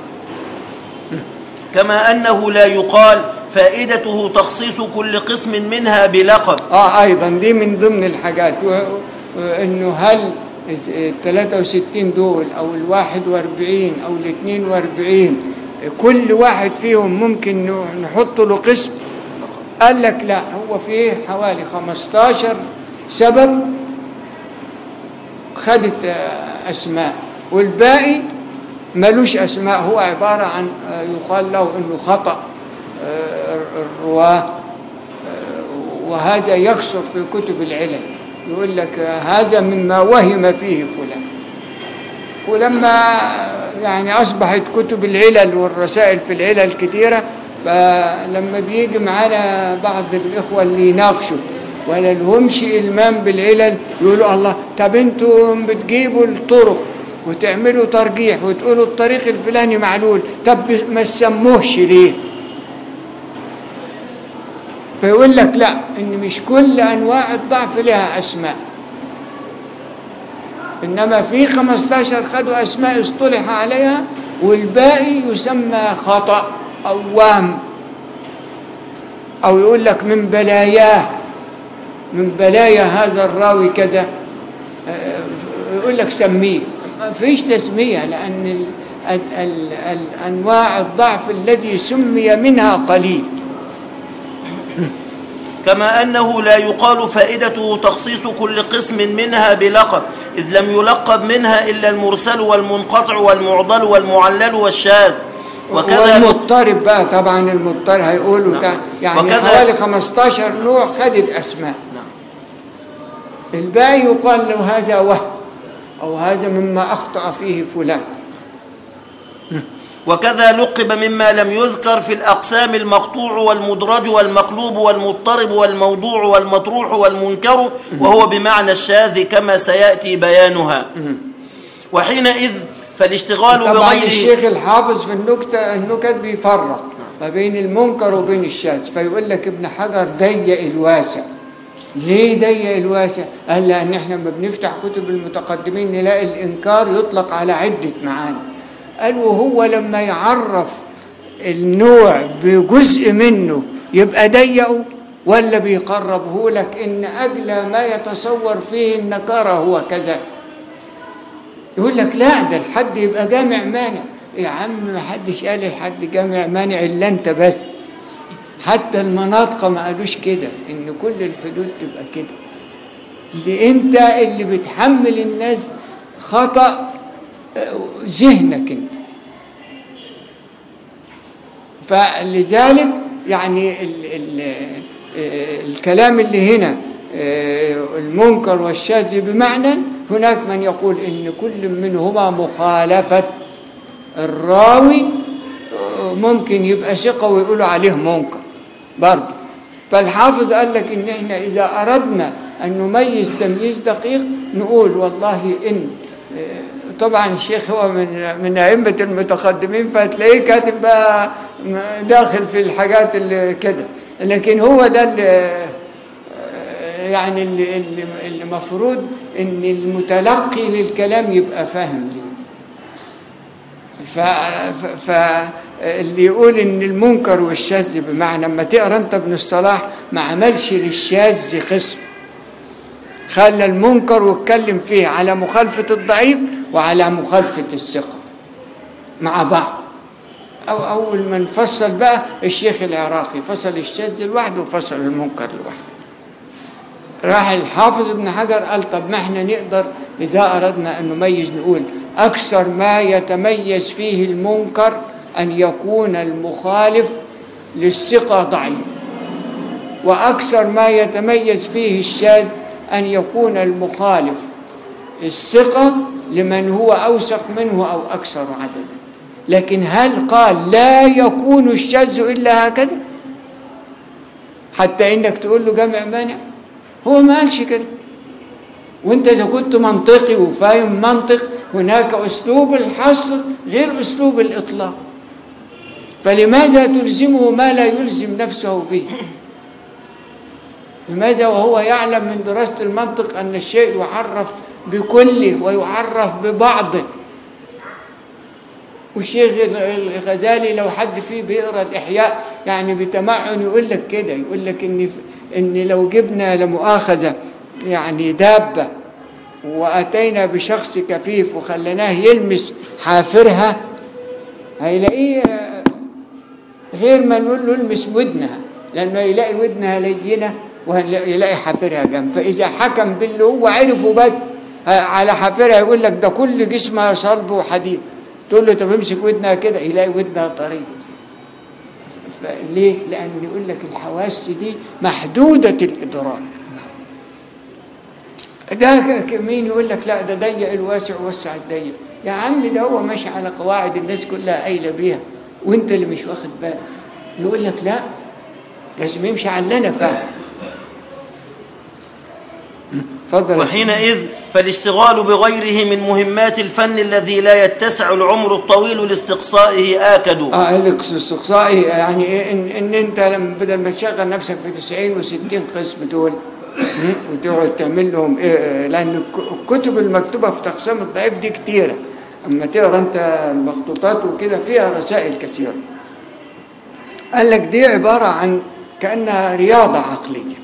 كما أنه لا يقال فائدته تخصيص كل قسم منها بلقب اه ايضا دي من ضمن الحاجات و- انه هل ال 63 دول او ال 41 او ال 42 كل واحد فيهم ممكن ن- نحط له قسم قال لك لا هو فيه حوالي 15 سبب خدت آه، اسماء والباقي ملوش اسماء هو عباره عن آه، يقال له انه خطا آه، الرواه وهذا يكثر في كتب العلل يقول لك هذا مما وهم فيه فلان ولما يعني أصبحت كتب العلل والرسائل في العلل كثيرة فلما بيجي معانا بعض الإخوة اللي يناقشوا ولا لهمش إلمام بالعلل يقولوا الله طب انتم بتجيبوا الطرق وتعملوا ترجيح وتقولوا الطريق الفلاني معلول طب ما تسموهش ليه فيقول لك لا ان مش كل انواع الضعف لها اسماء انما في 15 خدوا اسماء اصطلح عليها والباقي يسمى خطا او وهم او يقول لك من بلاياه من بلايا هذا الراوي كذا آه، يقول لك سميه ما فيش تسميه لان ال ال ال الانواع الضعف الذي سمي منها قليل كما أنه لا يقال فائدته تخصيص كل قسم منها بلقب إذ لم يلقب منها إلا المرسل والمنقطع والمعضل والمعلل والشاذ وكذا والمضطرب بقى طبعا المضطرب هيقولوا نعم. ده يعني وكذا- حوالي 15 نوع خدت اسماء نعم. الباقي يقال له هذا وهم او هذا مما اخطا فيه فلان وكذا لقب مما لم يذكر في الأقسام المقطوع والمدرج والمقلوب والمضطرب والموضوع والمطروح والمنكر وهو بمعنى الشاذ كما سيأتي بيانها وحينئذ فالاشتغال طبعا بغير الشيخ الحافظ في النكتة النكت بيفرق ما بين المنكر وبين الشاذ فيقول لك ابن حجر ضيق الواسع ليه ضيق الواسع؟ قال لأن احنا لما بنفتح كتب المتقدمين نلاقي الإنكار يطلق على عدة معاني قال وهو لما يعرف النوع بجزء منه يبقى ضيقه ولا بيقربه لك إن أجل ما يتصور فيه النكارة هو كذا يقول لك لا ده الحد يبقى جامع مانع يا عم ما حدش قال الحد جامع مانع الا انت بس حتى المناطق ما قالوش كده ان كل الحدود تبقى كده دي انت اللي بتحمل الناس خطأ آه، ذهنك انت فلذلك يعني ال ال آه، الكلام اللي هنا آه، المنكر والشاذ بمعنى هناك من يقول ان كل منهما مخالفة الراوي آه، ممكن يبقى ثقة ويقولوا عليه منكر برضه فالحافظ قال لك ان احنا اذا اردنا ان نميز تمييز دقيق نقول والله ان آه، طبعا الشيخ هو من من ائمه المتقدمين فتلاقيه كاتب بقى داخل في الحاجات اللي كده لكن هو ده اللي يعني اللي, اللي, اللي مفروض ان المتلقي للكلام يبقى فاهم ليه ف... ف... فاللي يقول ان المنكر والشاذ بمعنى لما تقرا انت ابن الصلاح ما عملش للشاذ قسم خلى المنكر واتكلم فيه على مخالفة الضعيف وعلى مخالفة الثقة مع بعض أو أول ما نفصل بقى الشيخ العراقي فصل الشاذ لوحده وفصل المنكر لوحده راح الحافظ ابن حجر قال طب ما احنا نقدر إذا أردنا أن نميز نقول أكثر ما يتميز فيه المنكر أن يكون المخالف للثقة ضعيف وأكثر ما يتميز فيه الشاذ أن يكون المخالف الثقة لمن هو أوثق منه أو أكثر عددا لكن هل قال لا يكون الشاذ إلا هكذا حتى إنك تقول له جمع مانع هو ما قالش كده وانت اذا كنت منطقي وفاهم منطق هناك اسلوب الحصر غير اسلوب الاطلاق فلماذا تلزمه ما لا يلزم نفسه به لماذا وهو يعلم من دراسة المنطق أن الشيء يعرف بكله ويعرف ببعضه والشيخ الغزالي لو حد فيه بيقرا الإحياء يعني بتمعن يقول لك كده يقول لك إن إن لو جبنا لمؤاخذة يعني دابة وأتينا بشخص كفيف وخليناه يلمس حافرها هيلاقيه غير ما نقول له المس ودنها لأنه يلاقي ودنها لينة ويلاقي حافرها جنب فإذا حكم باللي هو عرفه بس على حافرها يقول لك ده كل جسمها صلب وحديد تقول له طب امسك ودنها كده يلاقي ودنها طرية ليه؟ لأن يقول لك الحواس دي محدودة الإدراك ده مين يقول لك لا ده ضيق الواسع وسع الضيق يا عم ده هو ماشي على قواعد الناس كلها قايله بيها وانت اللي مش واخد بالك يقول لك لا لازم يمشي على اللي انا فاهم اتفضل وحينئذ فالاشتغال بغيره من مهمات الفن الذي لا يتسع العمر الطويل لاستقصائه آكد اه الاستقصائي يعني ايه ان, ان انت لما بدل ما تشغل نفسك في 90 و60 قسم دول وتقعد تعمل لهم ايه لان الكتب المكتوبه في تقسيم الضعيف دي كتيره اما تقرا انت المخطوطات وكده فيها رسائل كثيره قال لك دي عباره عن كانها رياضه عقليه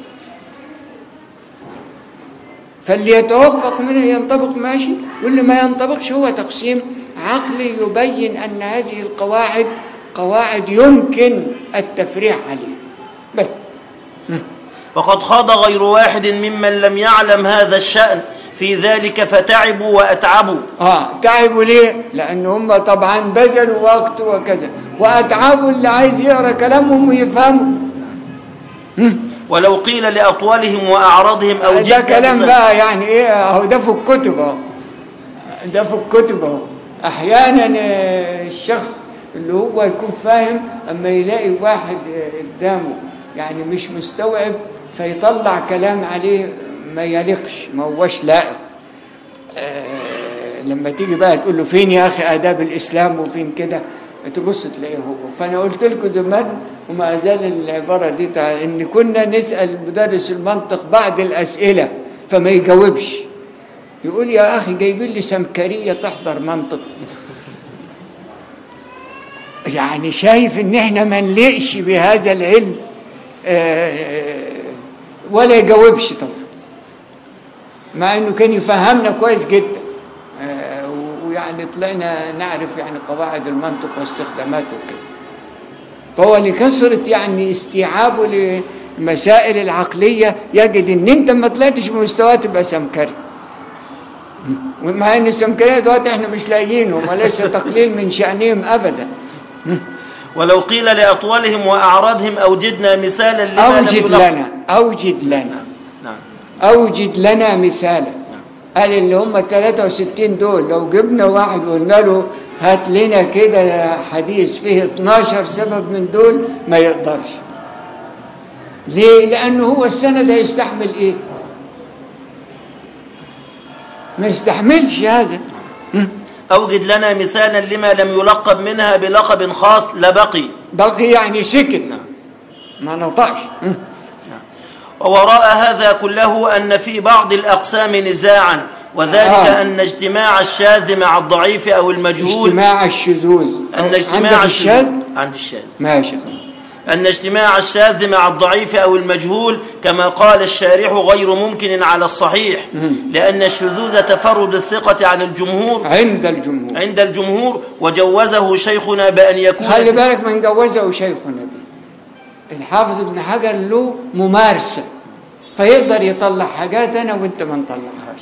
فاللي يتوفق منه ينطبق ماشي واللي ما ينطبقش هو تقسيم عقلي يبين ان هذه القواعد قواعد يمكن التفريع عليها بس وقد خاض غير واحد ممن لم يعلم هذا الشأن في ذلك فتعبوا وأتعبوا اه تعبوا ليه؟ لأن هم طبعا بذلوا وقت وكذا وأتعبوا اللي عايز يقرأ كلامهم ويفهموا ولو قيل لأطوالهم وأعراضهم أو ده جد كلام بس- بقى يعني ايه اهو ده في الكتب اهو ده في الكتب اهو احيانا آه، الشخص اللي هو يكون فاهم اما يلاقي واحد آه، قدامه يعني مش مستوعب فيطلع كلام عليه ما يليقش ما هوش لائق آه، لما تيجي بقى تقول له فين يا اخي اداب الاسلام وفين كده تبص تلاقيه هو فانا قلت لكم زمان وما زال العباره دي تع- ان كنا نسال مدرس المنطق بعد الاسئله فما يجاوبش يقول يا اخي جايبين لي سمكريه تحضر منطق يعني شايف ان احنا ما نلقش بهذا العلم آه، ولا يجاوبش طبعا مع انه كان يفهمنا كويس جدا آه، ويعني طلعنا نعرف يعني قواعد المنطق واستخداماته وكده فهو لكثرة يعني استيعابه للمسائل العقلية يجد ان انت ما طلعتش بمستواه تبقى سمكري ومع ان السمكرية دلوقتي احنا مش لاقيينهم وليس تقليل من شأنهم ابدا ولو قيل لأطوالهم وأعراضهم أوجدنا مثالا لما لم اوجد يلق- لنا اوجد لنا نعم اوجد لنا مثالا قال اللي هم ال 63 دول لو جبنا واحد وقلنا له هات لنا كده حديث فيه 12 سبب من دول ما يقدرش ليه؟ لأنه هو السند هيستحمل إيه؟ ما يستحملش هذا أوجد لنا مثالا لما لم يلقب منها بلقب خاص لبقي بقي يعني سكت ما نطقش ووراء هذا كله أن في بعض الأقسام نزاعا وذلك آه. أن اجتماع الشاذ مع الضعيف أو المجهول اجتماع الشذوذ أن اجتماع عندك الشاذ عند الشاذ ماشي أن اجتماع الشاذ مع الضعيف أو المجهول كما قال الشارح غير ممكن على الصحيح لأن الشذوذ تفرد الثقة عن الجمهور عند الجمهور عند الجمهور وجوزه شيخنا بأن يكون خلي بالك من جوزه شيخنا دي الحافظ ابن حجر له ممارسة فيقدر يطلع حاجات أنا وأنت ما نطلعهاش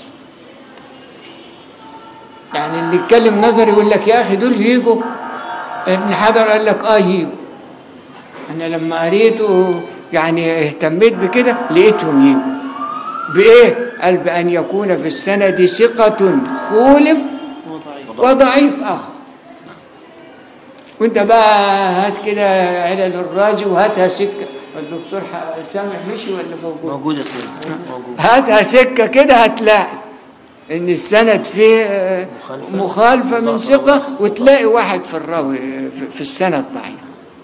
يعني اللي يتكلم نظري يقول لك يا أخي دول يجوا ابن حجر قال لك آه يجوا أنا لما قريته يعني اهتميت بكده لقيتهم يجوا بإيه؟ قال بأن يكون في السند ثقة خولف وضعيف آخر وانت بقى هات كده علل الرازي وهاتها سكه الدكتور ح- سامح مشي ولا موجود؟ موجود يا سيدي موجود هاتها سكه كده هتلاقي ان السند فيه آه، مخالفة. مخالفه من ضعف ثقه الراوي. وتلاقي واحد في الراوي في- في السند ضعيف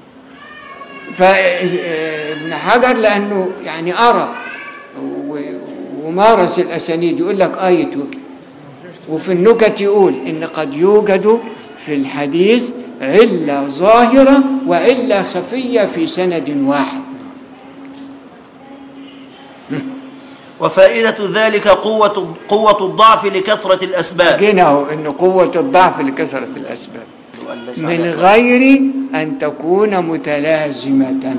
فابن حجر لانه يعني ارى و- ومارس الاسانيد يقول لك ايه وجه وفي النكت يقول ان قد يوجد في الحديث عله ظاهره وعله خفيه في سند واحد وفائدة ذلك قوة قوة الضعف لكثرة الأسباب جينا اهو ان قوه الضعف لكثره الاسباب وأن ليس من على- غير ان تكون متلازمه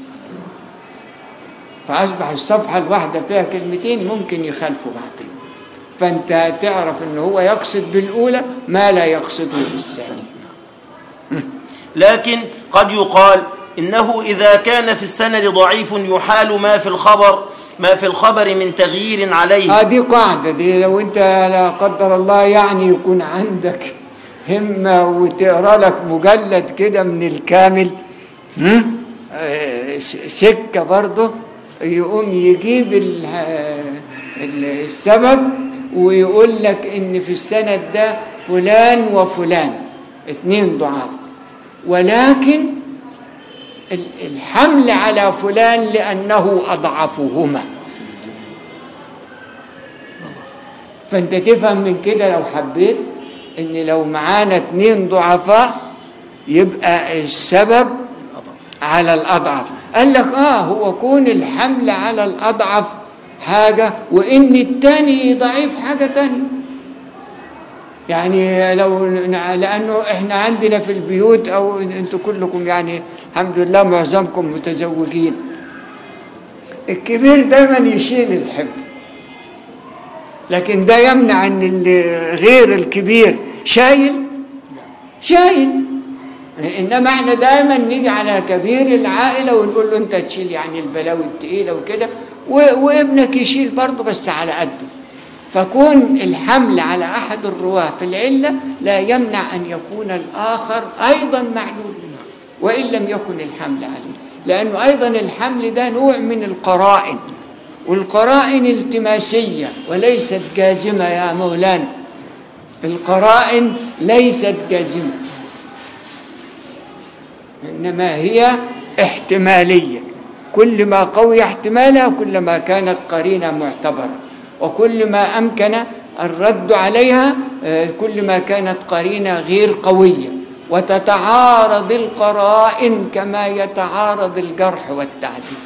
فاصبح الصفحه الواحده فيها كلمتين ممكن يخالفوا بعضهم فانت تعرف ان هو يقصد بالاولى ما لا يقصده بالثانيه لكن قد يقال إنه إذا كان في السند ضعيف يحال ما في الخبر ما في الخبر من تغيير عليه اه دي قاعدة دي لو انت لا قدر الله يعني يكون عندك همة وتقرا لك مجلد كده من الكامل هم؟ آه، س- سكة برضه يقوم يجيب ال- ال- السبب ويقول لك ان في السند ده فلان وفلان اتنين ضعاف ولكن ال- الحمل على فلان لأنه أضعفهما فانت تفهم من كده لو حبيت ان لو معانا اتنين ضعفاء يبقى السبب على الاضعف قال لك اه هو كون الحمل على الاضعف حاجه وان التاني ضعيف حاجه تانية يعني لو نع- لانه احنا عندنا في البيوت او انتوا كلكم يعني الحمد لله معظمكم متزوجين الكبير دايما يشيل الحمل لكن ده يمنع ان اللي غير الكبير شايل شايل انما احنا دايما نيجي على كبير العائله ونقول له انت تشيل يعني البلاوي التقيله وكده و- وابنك يشيل برضه بس على قده فكون الحمل على احد الرواه في العله لا يمنع ان يكون الاخر ايضا معلول وان لم يكن الحمل عليه لانه ايضا الحمل ده نوع من القرائن والقرائن التماسيه وليست جازمه يا مولانا القرائن ليست جازمه انما هي احتماليه كل ما قوي احتمالها كل ما كانت قرينه معتبره وكل ما امكن الرد عليها آه، كل ما كانت قرينه غير قويه وتتعارض القرائن كما يتعارض الجرح والتعديل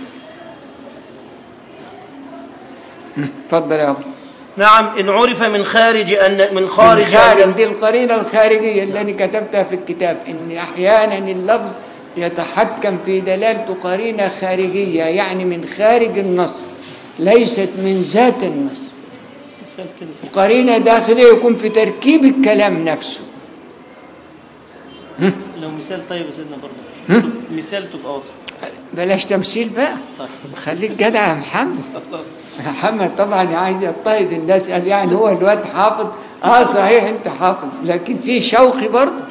تفضل يا أبو. نعم إن عرف من خارج أن من خارج الخارج أن دي القرينة الخارجية اللي أنا كتبتها في الكتاب إن أحيانا اللفظ يتحكم في دلالته قرينة خارجية يعني من خارج النص ليست من ذات النص مثال كده سهل. قرينة داخلية يكون في تركيب الكلام نفسه لو مثال طيب يا سيدنا برضه مثال تبقى واضح بلاش تمثيل بقى طيب خليك جدع يا محمد محمد طبعا عايز يضطهد الناس قال يعني هو الواد حافظ اه صحيح انت حافظ لكن في شوقي برضه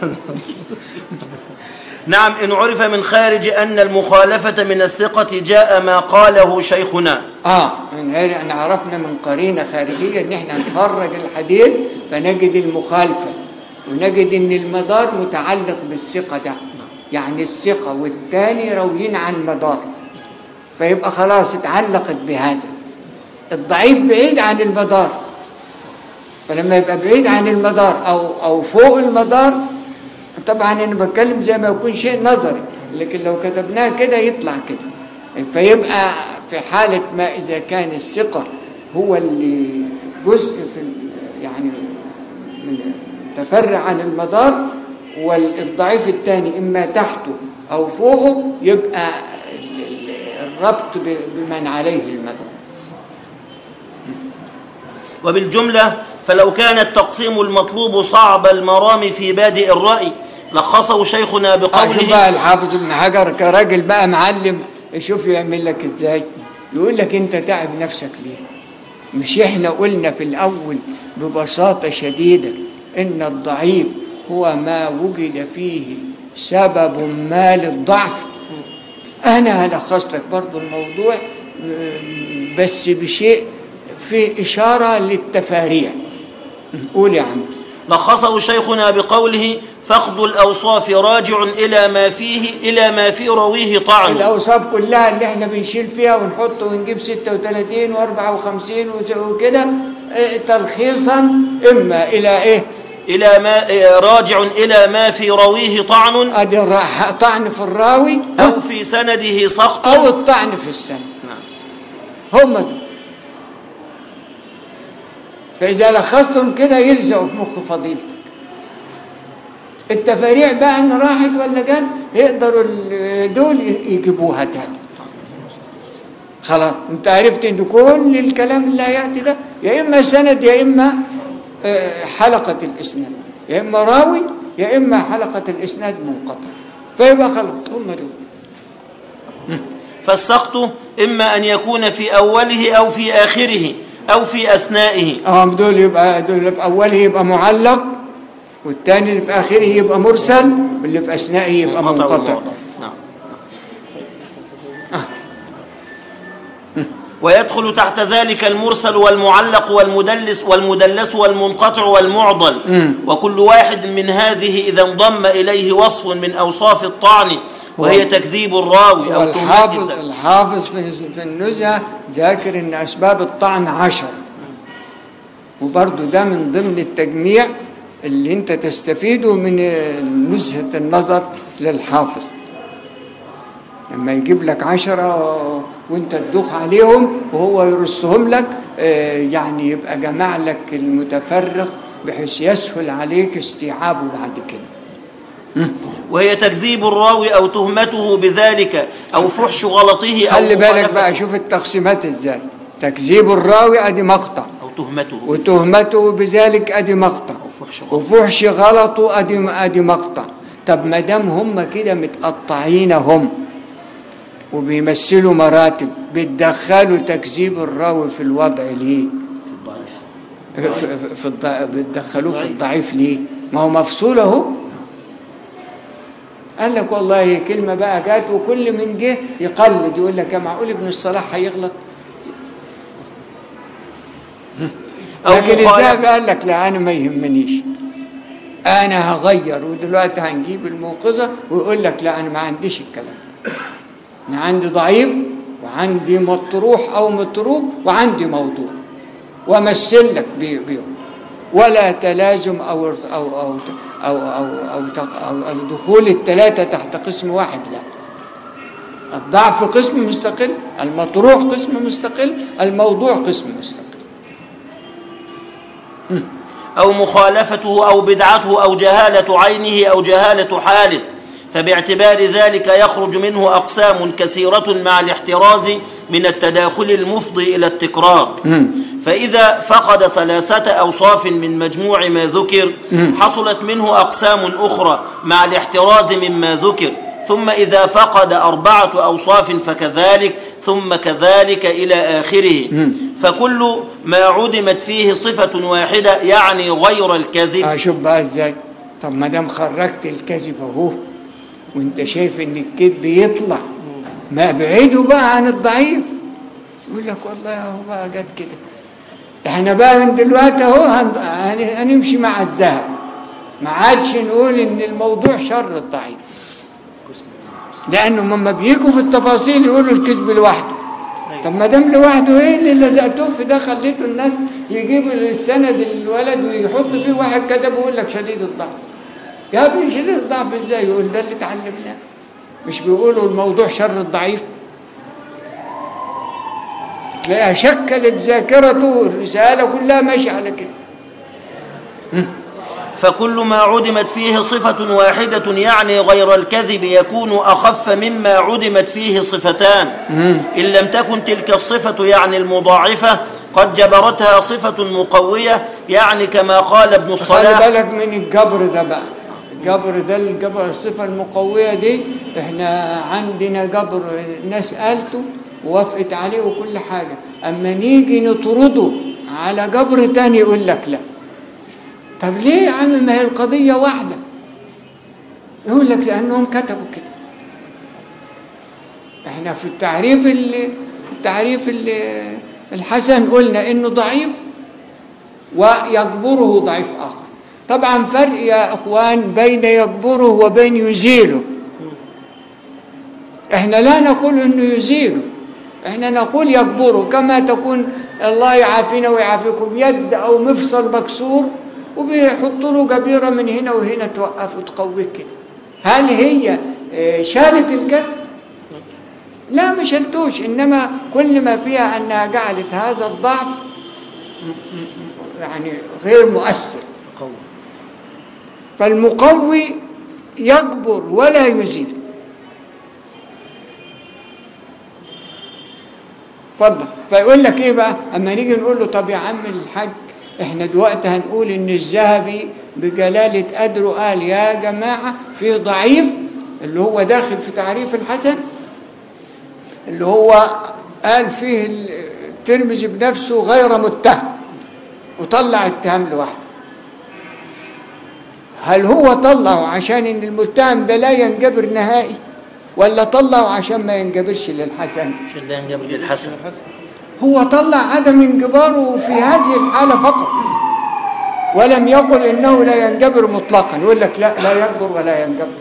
نعم إن عرف من خارج أن المخالفة من الثقة جاء ما قاله شيخنا اه يعني احنا عرفنا من قرينه خارجيه ان احنا نخرج الحديث فنجد المخالفه ونجد ان المدار متعلق بالثقه ده يعني الثقه والتاني راويين عن مدار فيبقى خلاص اتعلقت بهذا الضعيف بعيد عن المدار فلما يبقى بعيد عن المدار او او فوق المدار طبعا انا بتكلم زي ما يكون شيء نظري لكن لو كتبناه كده يطلع كده فيبقى في حالة ما إذا كان الثقة هو اللي جزء في ال- يعني من متفرع عن المدار والضعيف الثاني إما تحته أو فوقه يبقى ال- ال- الربط ب- بمن عليه المدار وبالجملة فلو كان التقسيم المطلوب صعب المرام في بادئ الرأي لخصه شيخنا أشوف بقوله بقى الحافظ ابن حجر كراجل بقى معلم يشوف يعمل لك ازاي يقول لك انت تعب نفسك ليه مش احنا قلنا في الاول ببساطة شديدة ان الضعيف هو ما وجد فيه سبب ما للضعف انا هلخص لك برضو الموضوع م- بس بشيء في اشارة للتفاريع قول يا عم لخصه شيخنا بقوله فقد الأوصاف راجع إلى ما فيه إلى ما في رويه طعن الاوصاف كلها اللي احنا بنشيل فيها ونحط ونجيب 36 و54 وكده اه، تلخيصا اما الى ايه إلى ما إيه، راجع إلى ما في رويه طعن ادي الراح- طعن في الراوي أو في سنده سقط او الطعن في السنه نعم. هم دول فاذا لخصتهم كده يلزقوا في مخ فضيلتك التفاريع بقى ان راحت ولا جت يقدروا ال- دول يجيبوها تاني خلاص انت عرفت ان كل الكلام اللي هياتي ده يا اما سند يا اما آه، حلقه الاسناد يا اما راوي يا اما حلقه الاسناد منقطع فيبقى خلاص هم دول فالسقط إما أن يكون في أوله أو في آخره أو في أثنائه اه دول يبقى دول اللي في اوله يبقى معلق والتاني اللي في اخره يبقى مرسل واللي في اثنائه يبقى منقطع وموضع. نعم ويدخل تحت ذلك المرسل والمعلق والمدلس والمدلس والمنقطع والمعضل وكل واحد من هذه إذا انضم إليه وصف من أوصاف الطعن وهي تكذيب الراوي أو والحافظ تهمته الحافظ في في النزهه ذاكر ان اسباب الطعن عشر وبرضه ده من ضمن التجميع اللي انت تستفيده من نزهه النظر للحافظ لما يجيب لك عشرة وانت تدوخ عليهم وهو يرصهم لك آه، يعني يبقى جمع لك المتفرق بحيث يسهل عليك استيعابه بعد كده وهي تكذيب الراوي أو تهمته بذلك أو فحش غلطه أو خلي بالك مخالفة- بقى شوف التقسيمات ازاي تكذيب الراوي ادي مقطع أو تهمته وتهمته بذلك ادي مقطع أو فحش غلطه وفحش غلطه ادي ادي مقطع طب ما دام هم كده متقطعين هم وبيمثلوا مراتب بتدخلوا تكذيب الراوي في الوضع ليه؟ في الضعيف في, في الضع... بتدخلوه في الضعيف ليه؟ ما هو مفصول اهو قال لك والله هي كلمه بقى جت وكل من جه يقلد يقول لك يا معقول ابن الصلاح هيغلط أو لكن ازاي مخالفة قال لك لا انا ما يهمنيش انا هغير ودلوقتي هنجيب الموقظه ويقول لك لا انا ما عنديش الكلام ده انا عندي ضعيف وعندي مطروح او متروك وعندي موضوع وامثل لك بي- بيهم ولا تلازم او او او او او, أو, أو, تق- أو, أو دخول الثلاثه تحت قسم واحد لا الضعف قسم مستقل المطروح قسم مستقل الموضوع قسم مستقل أو مخالفته أو بدعته أو جهالة عينه أو جهالة حاله فباعتبار ذلك يخرج منه أقسام كثيرة مع الاحتراز من التداخل المفضي إلى التكرار فإذا فقد ثلاثة أوصاف من مجموع ما ذكر حصلت منه أقسام أخرى مع الاحتراز مما ذكر ثم إذا فقد أربعة أوصاف فكذلك ثم كذلك إلى آخره فكل ما عدمت فيه صفة واحدة يعني غير الكذب اشوف بقى ازاي طب ما دام خرجت الكذب اهو وانت شايف ان الكذب يطلع ما ابعده بقى عن الضعيف يقول لك والله اهو بقى جت كده احنا بقى من دلوقتي اهو هن- هن- هنمشي مع الذهب ما عادش نقول ان الموضوع شر الضعيف لانه لما بيجوا في التفاصيل يقولوا الكذب لوحده طب ما دام لوحده ايه اللي لزقتوه في ده خليتوا الناس يجيبوا السند الولد ويحط فيه واحد كتب ويقول لك شديد الضعف يا ابني شديد الضعف ازاي يقول ده اللي اتعلمناه مش بيقولوا الموضوع شر الضعيف تلاقيها شكلت ذاكرته الرساله كلها ماشيه على كده فكل ما عدمت فيه صفة واحدة يعني غير الكذب يكون أخف مما عدمت فيه صفتان إن لم تكن تلك الصفة يعني المضاعفة قد جبرتها صفة مقوية يعني كما قال ابن خلي الصلاح بالك من الجبر ده بقى الجبر ده الجبر الصفة المقوية دي احنا عندنا جبر الناس قالته ووافقت عليه وكل حاجة اما نيجي نطرده على جبر تاني يقول لك لا طب ليه يا عم ما هي القضية واحدة يقول لك لأنهم كتبوا كده احنا في التعريف ال- التعريف ال- الحسن قلنا انه ضعيف ويجبره ضعيف آخر طبعا فرق يا أخوان بين يجبره وبين يزيله احنا لا نقول انه يزيله احنا نقول يجبره كما تكون الله يعافينا ويعافيكم يد او مفصل مكسور وبيحطوا له جبيره من هنا وهنا توقف وتقويه كده هل هي آه، شالت الكسر لا ما شلتوش انما كل ما فيها انها جعلت هذا الضعف م- م- يعني غير مؤثر قوي. فالمقوي يجبر ولا يزيل اتفضل فيقول لك ايه بقى اما نيجي نقول له طب يا عم الحاج احنا دلوقتي هنقول ان الذهبي بجلاله قدره قال يا جماعه في ضعيف اللي هو داخل في تعريف الحسن اللي هو قال فيه الترمذي بنفسه غير متهم وطلع اتهام لوحده هل هو طلعه عشان ان المتهم ده لا ينجبر نهائي ولا طلعه عشان ما ينجبرش للحسن عشان لا ينجبر للحسن هو طلع عدم انجباره في هذه الحالة فقط ولم يقل انه لا ينجبر مطلقا يقول لك لا لا يجبر ولا ينجبر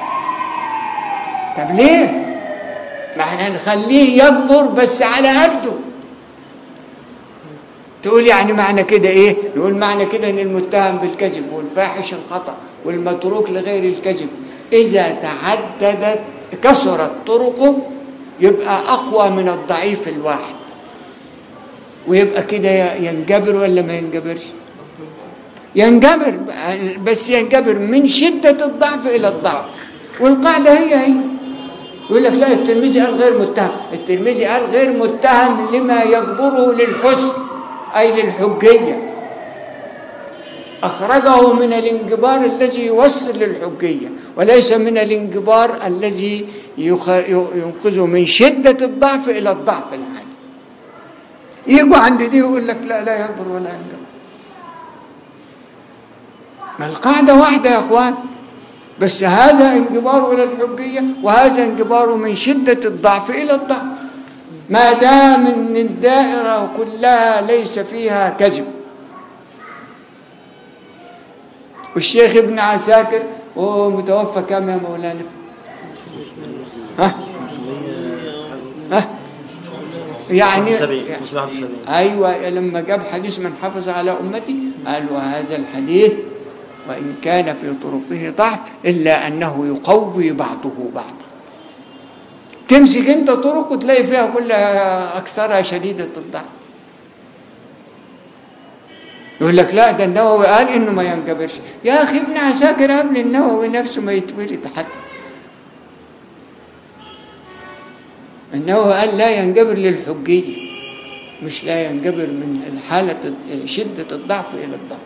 طب ليه ما احنا نخليه يجبر بس على قده تقول يعني معنى كده ايه نقول معنى كده ان المتهم بالكذب والفاحش الخطأ والمتروك لغير الكذب اذا تعددت كثرت طرقه يبقى اقوى من الضعيف الواحد ويبقى كده ينجبر ولا ما ينجبرش ينجبر بس ينجبر من شدة الضعف إلى الضعف والقاعدة هي هي يقول لك لا الترمذي قال غير متهم الترمذي قال غير متهم لما يجبره للحسن أي للحجية أخرجه من الانجبار الذي يوصل للحجية وليس من الانجبار الذي يخ- ينقذه من شدة الضعف إلى الضعف العادي يجوا عند دي يقول لك لا لا يكبر ولا ينجبر ما القاعدة واحدة يا اخوان بس هذا انجبار الى الحجية وهذا انجبار من شدة الضعف الى الضعف ما دام ان الدائرة كلها ليس فيها كذب والشيخ ابن عساكر وهو متوفى كم يا مولانا ها ها يعني 71 مصباح 71 أيوة لما جاب حديث من حفظ على أمتي قال وهذا الحديث وإن كان في طرقه ضعف إلا أنه يقوي بعضه بعضا تمسك أنت طرق وتلاقي فيها كلها أكثرها شديدة الضعف يقول لك لا ده النووي قال إنه ما ينجبرش يا أخي ابن عساكر قبل النووي نفسه ما يتولد حتى النووي قال لا ينجبر للحجية مش لا ينجبر من حالة شدة الضعف إلى الضعف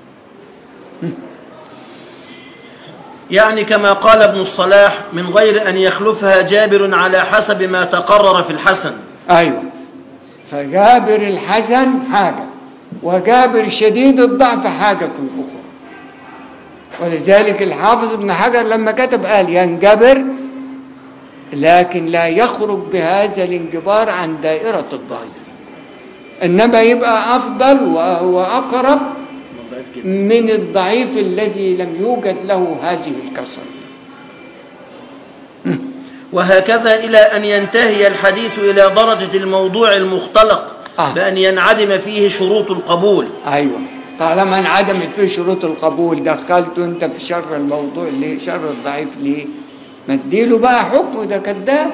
يعني كما قال ابن الصلاح من غير أن يخلفها جابر على حسب ما تقرر في الحسن أيوة فجابر الحسن حاجة وجابر شديد الضعف حاجة أخرى ولذلك الحافظ ابن حجر لما كتب قال ينجبر لكن لا يخرج بهذا الانجبار عن دائرة الضعيف إنما يبقى أفضل وأقرب ضعيف جدا من الضعيف الذي لم يوجد له هذه الكسرة وهكذا إلى أن ينتهي الحديث إلى درجة الموضوع المختلق آه. بأن ينعدم فيه شروط القبول ايوه طالما انعدمت فيه شروط القبول دخلته انت في شر الموضوع ليه شر الضعيف ليه ما اديله بقى حكمه ده كذاب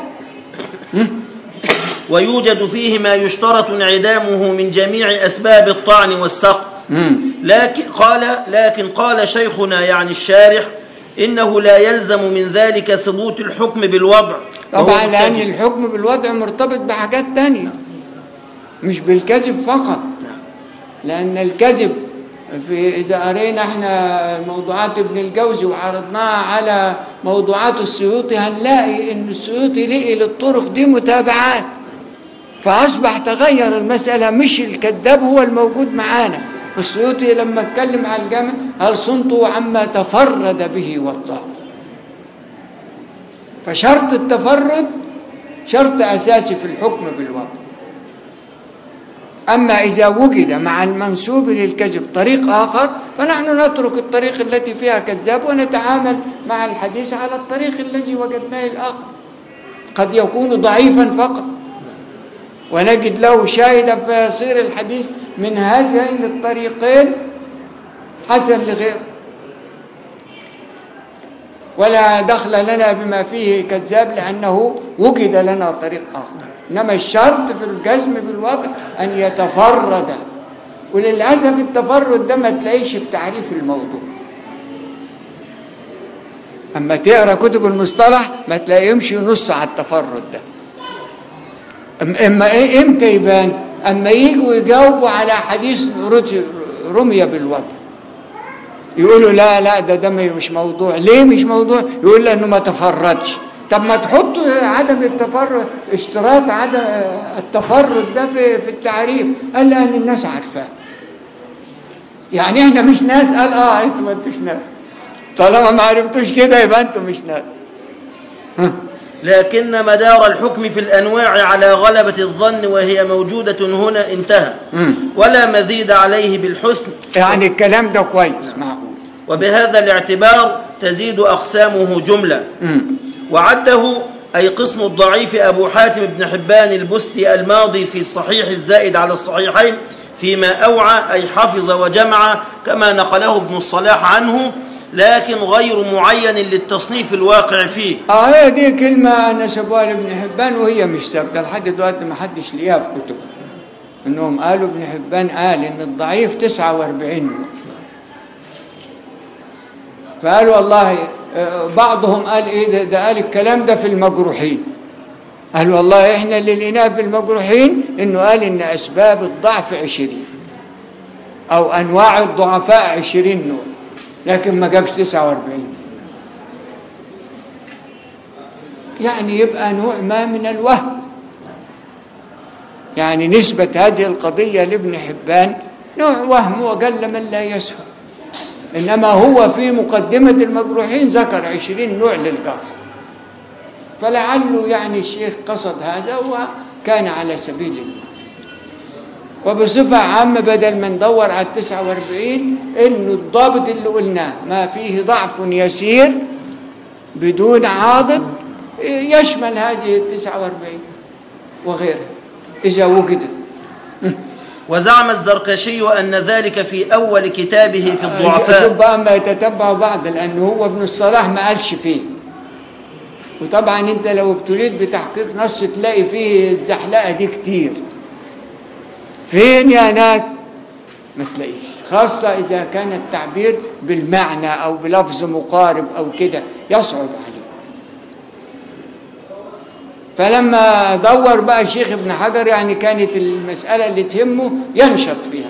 ويوجد فيه ما يشترط انعدامه من جميع أسباب الطعن والسقط لكن قال لكن قال شيخنا يعني الشارح إنه لا يلزم من ذلك ثبوت الحكم بالوضع وهو طبعا لان متجه. الحكم بالوضع مرتبط بحاجات تانية مش بالكذب فقط لان الكذب في اذا قرينا احنا موضوعات ابن الجوزي وعرضناها على موضوعات السيوطي هنلاقي ان السيوطي لقي للطرق دي متابعات فاصبح تغير المساله مش الكذاب هو الموجود معانا السيوطي لما اتكلم على الجمع هل صنتوا عما تفرد به والله فشرط التفرد شرط أساسي في الحكم بالوضع أما إذا وجد مع المنسوب للكذب طريق آخر فنحن نترك الطريق التي فيها كذاب ونتعامل مع الحديث على الطريق الذي وجدناه الآخر قد يكون ضعيفا فقط ونجد له شاهدا فيصير الحديث من هذين الطريقين حسن لغيره ولا دخل لنا بما فيه كذاب لأنه وجد لنا طريق آخر إنما الشرط في الجزم بالوضع أن يتفرد وللأسف التفرد ده ما تلاقيش في تعريف الموضوع أما تقرأ كتب المصطلح ما تلاقيهمش ينص على التفرد ده أم- اما ايه امتى يبان اما يجوا يجاوبوا على حديث رت- رمي بالوضع يقولوا لا لا ده ده مش موضوع ليه مش موضوع يقول لانه ما تفردش طب ما تحطوا عدم التفرد اشتراط عدم التفرد ده في في التعريف قال لان الناس عارفاه يعني احنا مش ناس قال اه انتوا ما انتوش ناس طالما ما عرفتوش كده يبقى انتوا مش ناس لكن مدار الحكم في الأنواع على غلبة الظن وهي موجودة هنا انتهى ولا مزيد عليه بالحسن يعني الكلام ده كويس معقول وبهذا الاعتبار تزيد أقسامه جملة وعده أي قسم الضعيف أبو حاتم بن حبان البستي الماضي في الصحيح الزائد على الصحيحين فيما أوعى أي حفظ وجمع كما نقله ابن الصلاح عنه لكن غير معين للتصنيف الواقع فيه اه هي دي كلمة نسبوها لابن حبان وهي مش ثابتة لحد دلوقتي ما حدش لقاها في كتب انهم قالوا ابن حبان قال ان الضعيف 49 فقالوا والله آه، بعضهم قال ايه ده, ده قال الكلام ده في المجروحين قالوا والله احنا اللي لقيناه في المجروحين انه قال ان اسباب الضعف 20 او انواع الضعفاء 20 نوع لكن ما جابش 49 يعني يبقى نوع ما من الوهم يعني نسبة هذه القضية لابن حبان نوع وهم وقل من لا يسهو إنما هو في مقدمة المجروحين ذكر عشرين نوع للجرح فلعله يعني الشيخ قصد هذا وكان على سبيل الله وبصفة عامة بدل ما ندور على التسعة واربعين إنه الضابط اللي قلناه ما فيه ضعف يسير بدون عاضد يشمل هذه التسعة واربعين وغيرها إذا وجدت وزعم الزركشي أن ذلك في أول كتابه في شوف الضعفاء بقى ما يتتبع بعض لأنه هو ابن الصلاح ما قالش فيه وطبعا انت لو ابتليت بتحقيق نص تلاقي فيه الزحلقة دي كتير فين يا ناس ما تلاقيش خاصة إذا كان التعبير بالمعنى أو بلفظ مقارب أو كده يصعب عليه فلما دور بقى الشيخ ابن حجر يعني كانت المسألة اللي تهمه ينشط فيها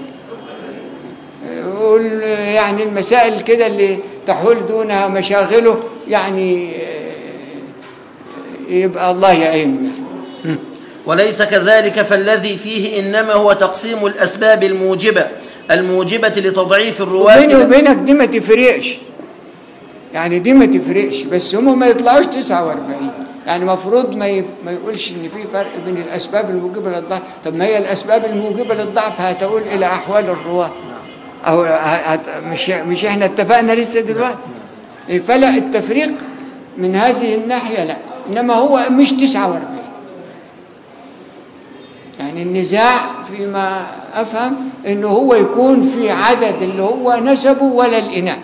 يقول يعني المسائل كده اللي تحول دونها مشاغله يعني يبقى الله يعينه يعني وليس كذلك فالذي فيه إنما هو تقسيم الأسباب الموجبة الموجبة لتضعيف الرواة بيني وبينك دي ما تفرقش يعني دي ما تفرقش بس هم ما يطلعوش 49 يعني المفروض ما يف... ما يقولش ان في فرق بين الاسباب الموجبه للضعف طب ما هي الاسباب الموجبه للضعف هتقول الى احوال الرواه او هت... مش مش احنا اتفقنا لسه دلوقتي فلا التفريق من هذه الناحيه لا إنما هو مش 49 يعني النزاع فيما أفهم إنه هو يكون في عدد اللي هو نسبه ولا الإناث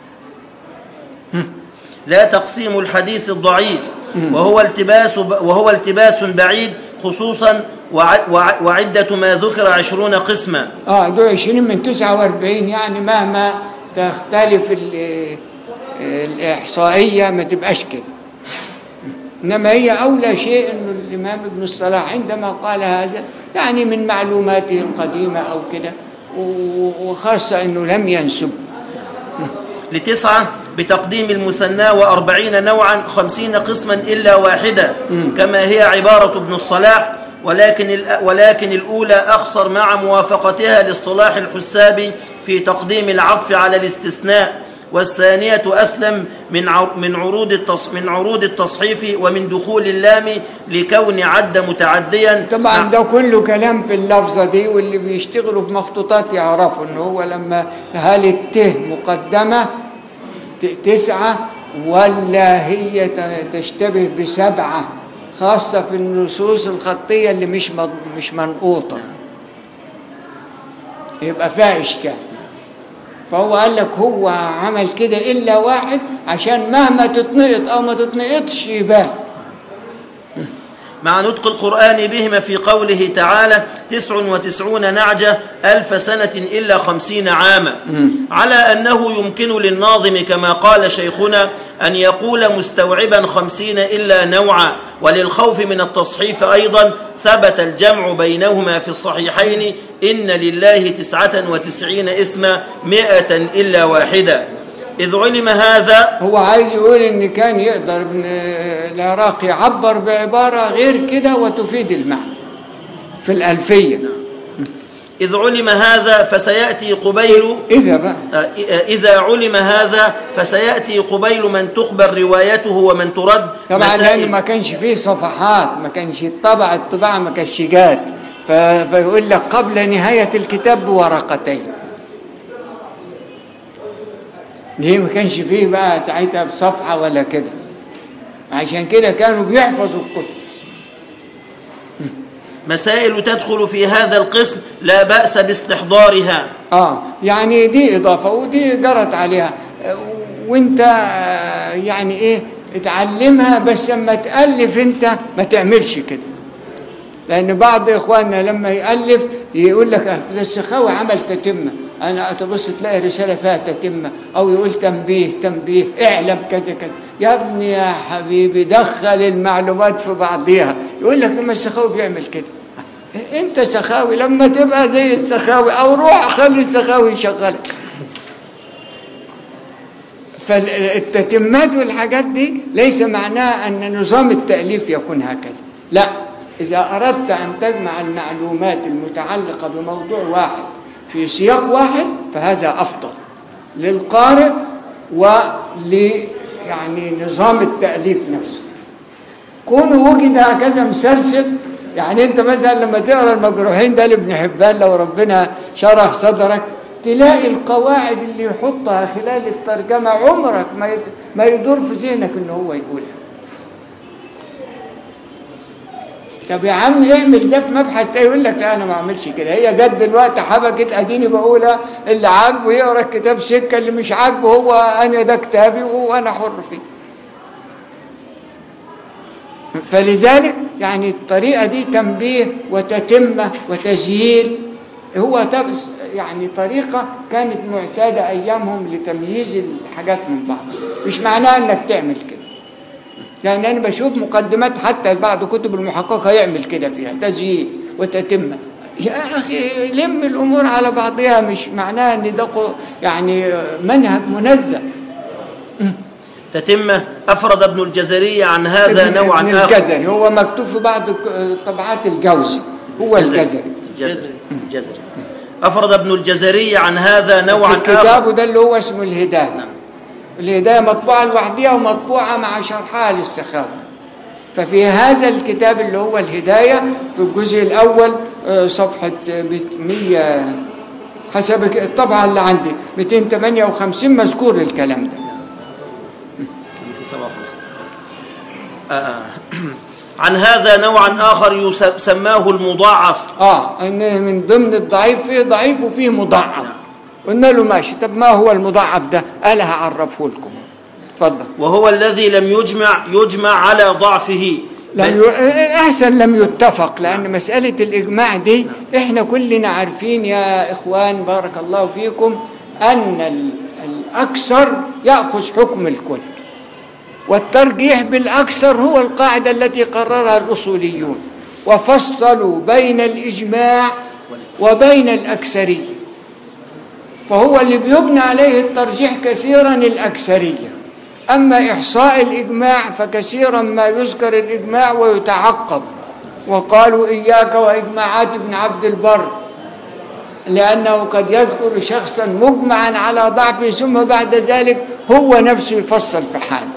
لا تقسيم الحديث الضعيف وهو التباس وهو التباس بعيد خصوصا وع- وع- وعدة ما ذكر عشرون قسما اه دول 20 من 49 يعني مهما تختلف ال- الإحصائية ما تبقاش كده إنما هي أولى شيء أنه الإمام ابن الصلاح عندما قال هذا يعني من معلوماته القديمة أو كده و- وخاصة أنه لم ينسب لتسعة بتقديم المثنى وأربعين نوعا خمسين قسما إلا واحدة كما هي عبارة ابن الصلاح ولكن الأ- ولكن الأولى أخصر مع موافقتها لاصطلاح الحساب في تقديم العطف على الاستثناء والثانية أسلم من عر- من عروض التص من عروض التصحيف ومن دخول اللام لكون عد متعديا طبعا ده كله كلام في اللفظة دي واللي بيشتغلوا في مخطوطات يعرفوا ان هو لما هل الته مقدمة ت- تسعة ولا هي ت- تشتبه بسبعة خاصة في النصوص الخطية اللي مش مض- مش منقوطة يبقى فيها إشكال فهو قال لك هو عمل كده إلا واحد عشان مهما تتنقط أو ما تتنقطش يبان مع نطق القرآن بهما في قوله تعالى تسع وتسعون نعجة ألف سنة إلا خمسين عاما على أنه يمكن للناظم كما قال شيخنا أن يقول مستوعبا خمسين إلا نوعا وللخوف من التصحيف أيضا ثبت الجمع بينهما في الصحيحين إن لله تسعة وتسعين اسما مئة إلا واحدة إذ علم هذا هو عايز يقول ان كان يقدر ابن العراق يعبر بعباره غير كده وتفيد المعنى في الالفيه إذ علم هذا فسيأتي قبيل اذا بقى إذا علم هذا فسيأتي قبيل من تخبر روايته ومن ترد طبعا مسائل- لانه ما كانش فيه صفحات ما كانش الطبع الطباعه ما كانش جاد ف- فيقول لك قبل نهايه الكتاب بورقتين ليه ما كانش فيه بقى ساعتها بصفحه ولا كده عشان كده كانوا بيحفظوا الكتب مسائل تدخل في هذا القسم لا بأس باستحضارها اه يعني دي اضافه ودي جرت عليها آه، وانت آه، يعني ايه اتعلمها بس لما تالف انت ما تعملش كده لان بعض اخواننا لما يالف يقول لك آه، ده السخاوي عمل تتمه انا تبص تلاقي رساله فيها تتمه او يقول تنبيه تنبيه اعلم كذا كذا يا ابني يا حبيبي دخل المعلومات في بعضيها يقول لك لما السخاوي بيعمل كده انت سخاوي لما تبقى زي السخاوي او روح خلي السخاوي يشغلك فالتتمات والحاجات دي ليس معناها ان نظام التاليف يكون هكذا لا اذا اردت ان تجمع المعلومات المتعلقه بموضوع واحد في سياق واحد فهذا افضل للقارئ ول يعني نظام التاليف نفسه كونه وجد هكذا مسلسل يعني انت مثلا لما تقرا المجروحين ده لابن حبان لو ربنا شرح صدرك تلاقي القواعد اللي يحطها خلال الترجمه عمرك ما يت... ما يدور في ذهنك ان هو يقولها طب يا عم اعمل ده في مبحث ده يقول لك لا انا ما اعملش كده هي جت دلوقتي حبكت اديني بقولها اللي عاجبه يقرا الكتاب سكه اللي مش عاجبه هو انا ده كتابي وانا حر فيه فلذلك يعني الطريقة دي تنبيه وتتمة وتزيين هو تبس يعني طريقة كانت معتادة أيامهم لتمييز الحاجات من بعض مش معناه أنك تعمل كده يعني أنا بشوف مقدمات حتى بعض كتب المحققة يعمل كده فيها تزيين وتتمة يا أخي لم الأمور على بعضها مش معناه أن ده قو- يعني منهج منزه تتمة أفرد ابن الجزري عن هذا ابن- نوعا ابن آخر الجزري هو مكتوب في بعض ك- طبعات الجوزي هو الجزري الجزري الجزري أفرد ابن الجزري عن هذا نوعا في آخر كتابه ده اللي هو اسمه الهداية الهداية مطبوعة لوحدها ومطبوعة مع شرحها للسخاوي ففي هذا الكتاب اللي هو الهداية في الجزء الأول آه، صفحة آه، بت- 100 حسب ك- الطبعة اللي عندي 258 مذكور الكلام ده 257 آه. عن هذا نوعا آخر يس- سماه المضاعف اه ان من ضمن الضعيف فيه ضعيف وفيه مضاعف قلنا له ماشي طب ما هو المضاعف ده قال هعرفه لكم اتفضل وهو الذي لم يجمع يجمع على ضعفه لم بل- ي... احسن لم يتفق لان مساله الاجماع دي احنا كلنا عارفين يا اخوان بارك الله فيكم ان ال... الاكثر ياخذ حكم الكل والترجيح بالاكثر هو القاعده التي قررها الاصوليون وفصلوا بين الاجماع وبين الاكثريه فهو اللي بيبنى عليه الترجيح كثيرا الأكثرية أما إحصاء الإجماع فكثيرا ما يذكر الإجماع ويتعقب وقالوا إياك وإجماعات ابن عبد البر لأنه قد يذكر شخصا مجمعا على ضعفه ثم بعد ذلك هو نفسه يفصل في حال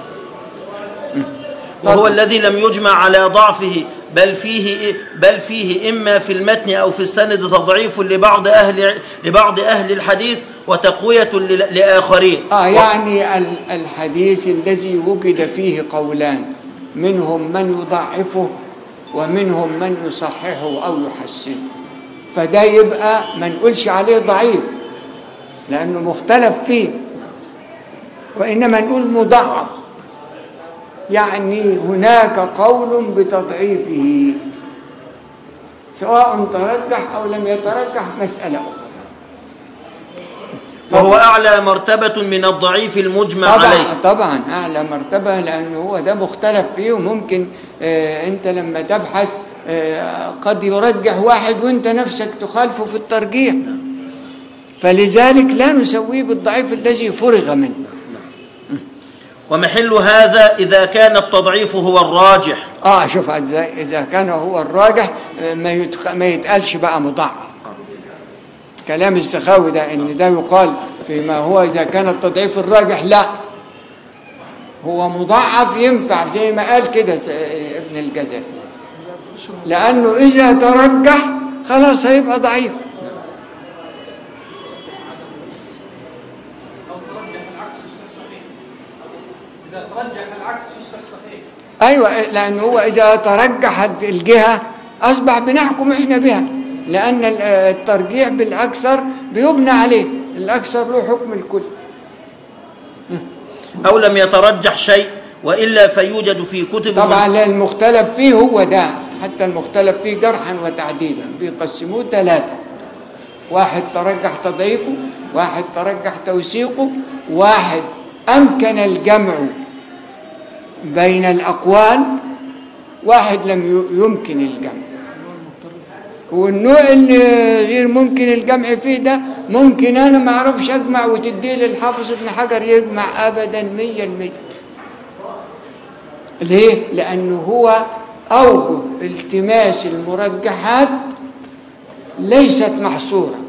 وهو الذي لم يجمع على ضعفه بل فيه بل فيه إما في المتن أو في السند تضعيف لبعض أهل لبعض أهل الحديث وتقوية ل- لآخرين آه يعني ال- الحديث الذي وجد فيه قولان منهم من يضعفه ومنهم من يصححه أو يحسنه فده يبقى ما نقولش عليه ضعيف لأنه مختلف فيه وإنما نقول مضعف يعني هناك قول بتضعيفه سواء ترجح أو لم يترجح مسألة أخرى وهو أعلى مرتبة من الضعيف المجمع طبعا عليه طبعا اعلى مرتبه لانه هو ده مختلف فيه وممكن آه انت لما تبحث آه قد يرجح واحد وانت نفسك تخالفه في الترجيح فلذلك لا نسويه بالضعيف الذي فرغ منه ومحل هذا إذا كان التضعيف هو الراجح اه شوف اذا اذا كان هو الراجح آه، ما يتخ... ما يتقالش بقى مضاعف كلام السخاوي ده ان ده يقال فيما هو اذا كان التضعيف الراجح لا هو مضاعف ينفع زي ما قال كده س- ابن الجزري لانه اذا ترجح خلاص هيبقى ضعيف أو ترجح العكس يصبح صحيح إذا ترجح العكس يصبح صحيح ايوه لان هو اذا ترجحت الجهه اصبح بنحكم احنا بها لان ال- الترجيح بالاكثر بيبنى عليه الاكثر له حكم الكل أو لم يترجح شيء وإلا فيوجد في كتب طبعا المختلف فيه هو ده حتى المختلف فيه جرحا وتعديلا بيقسموه ثلاثة واحد ترجح تضعيفه واحد ترجح توثيقه واحد أمكن الجمع بين الأقوال واحد لم ي- يمكن الجمع والنوع اللي غير ممكن الجمع فيه ده ممكن أنا ما أعرفش أجمع وتديه للحافظ ابن حجر يجمع أبدا مية المية ليه؟ لأنه هو أوجه التماس المرجحات ليست محصورة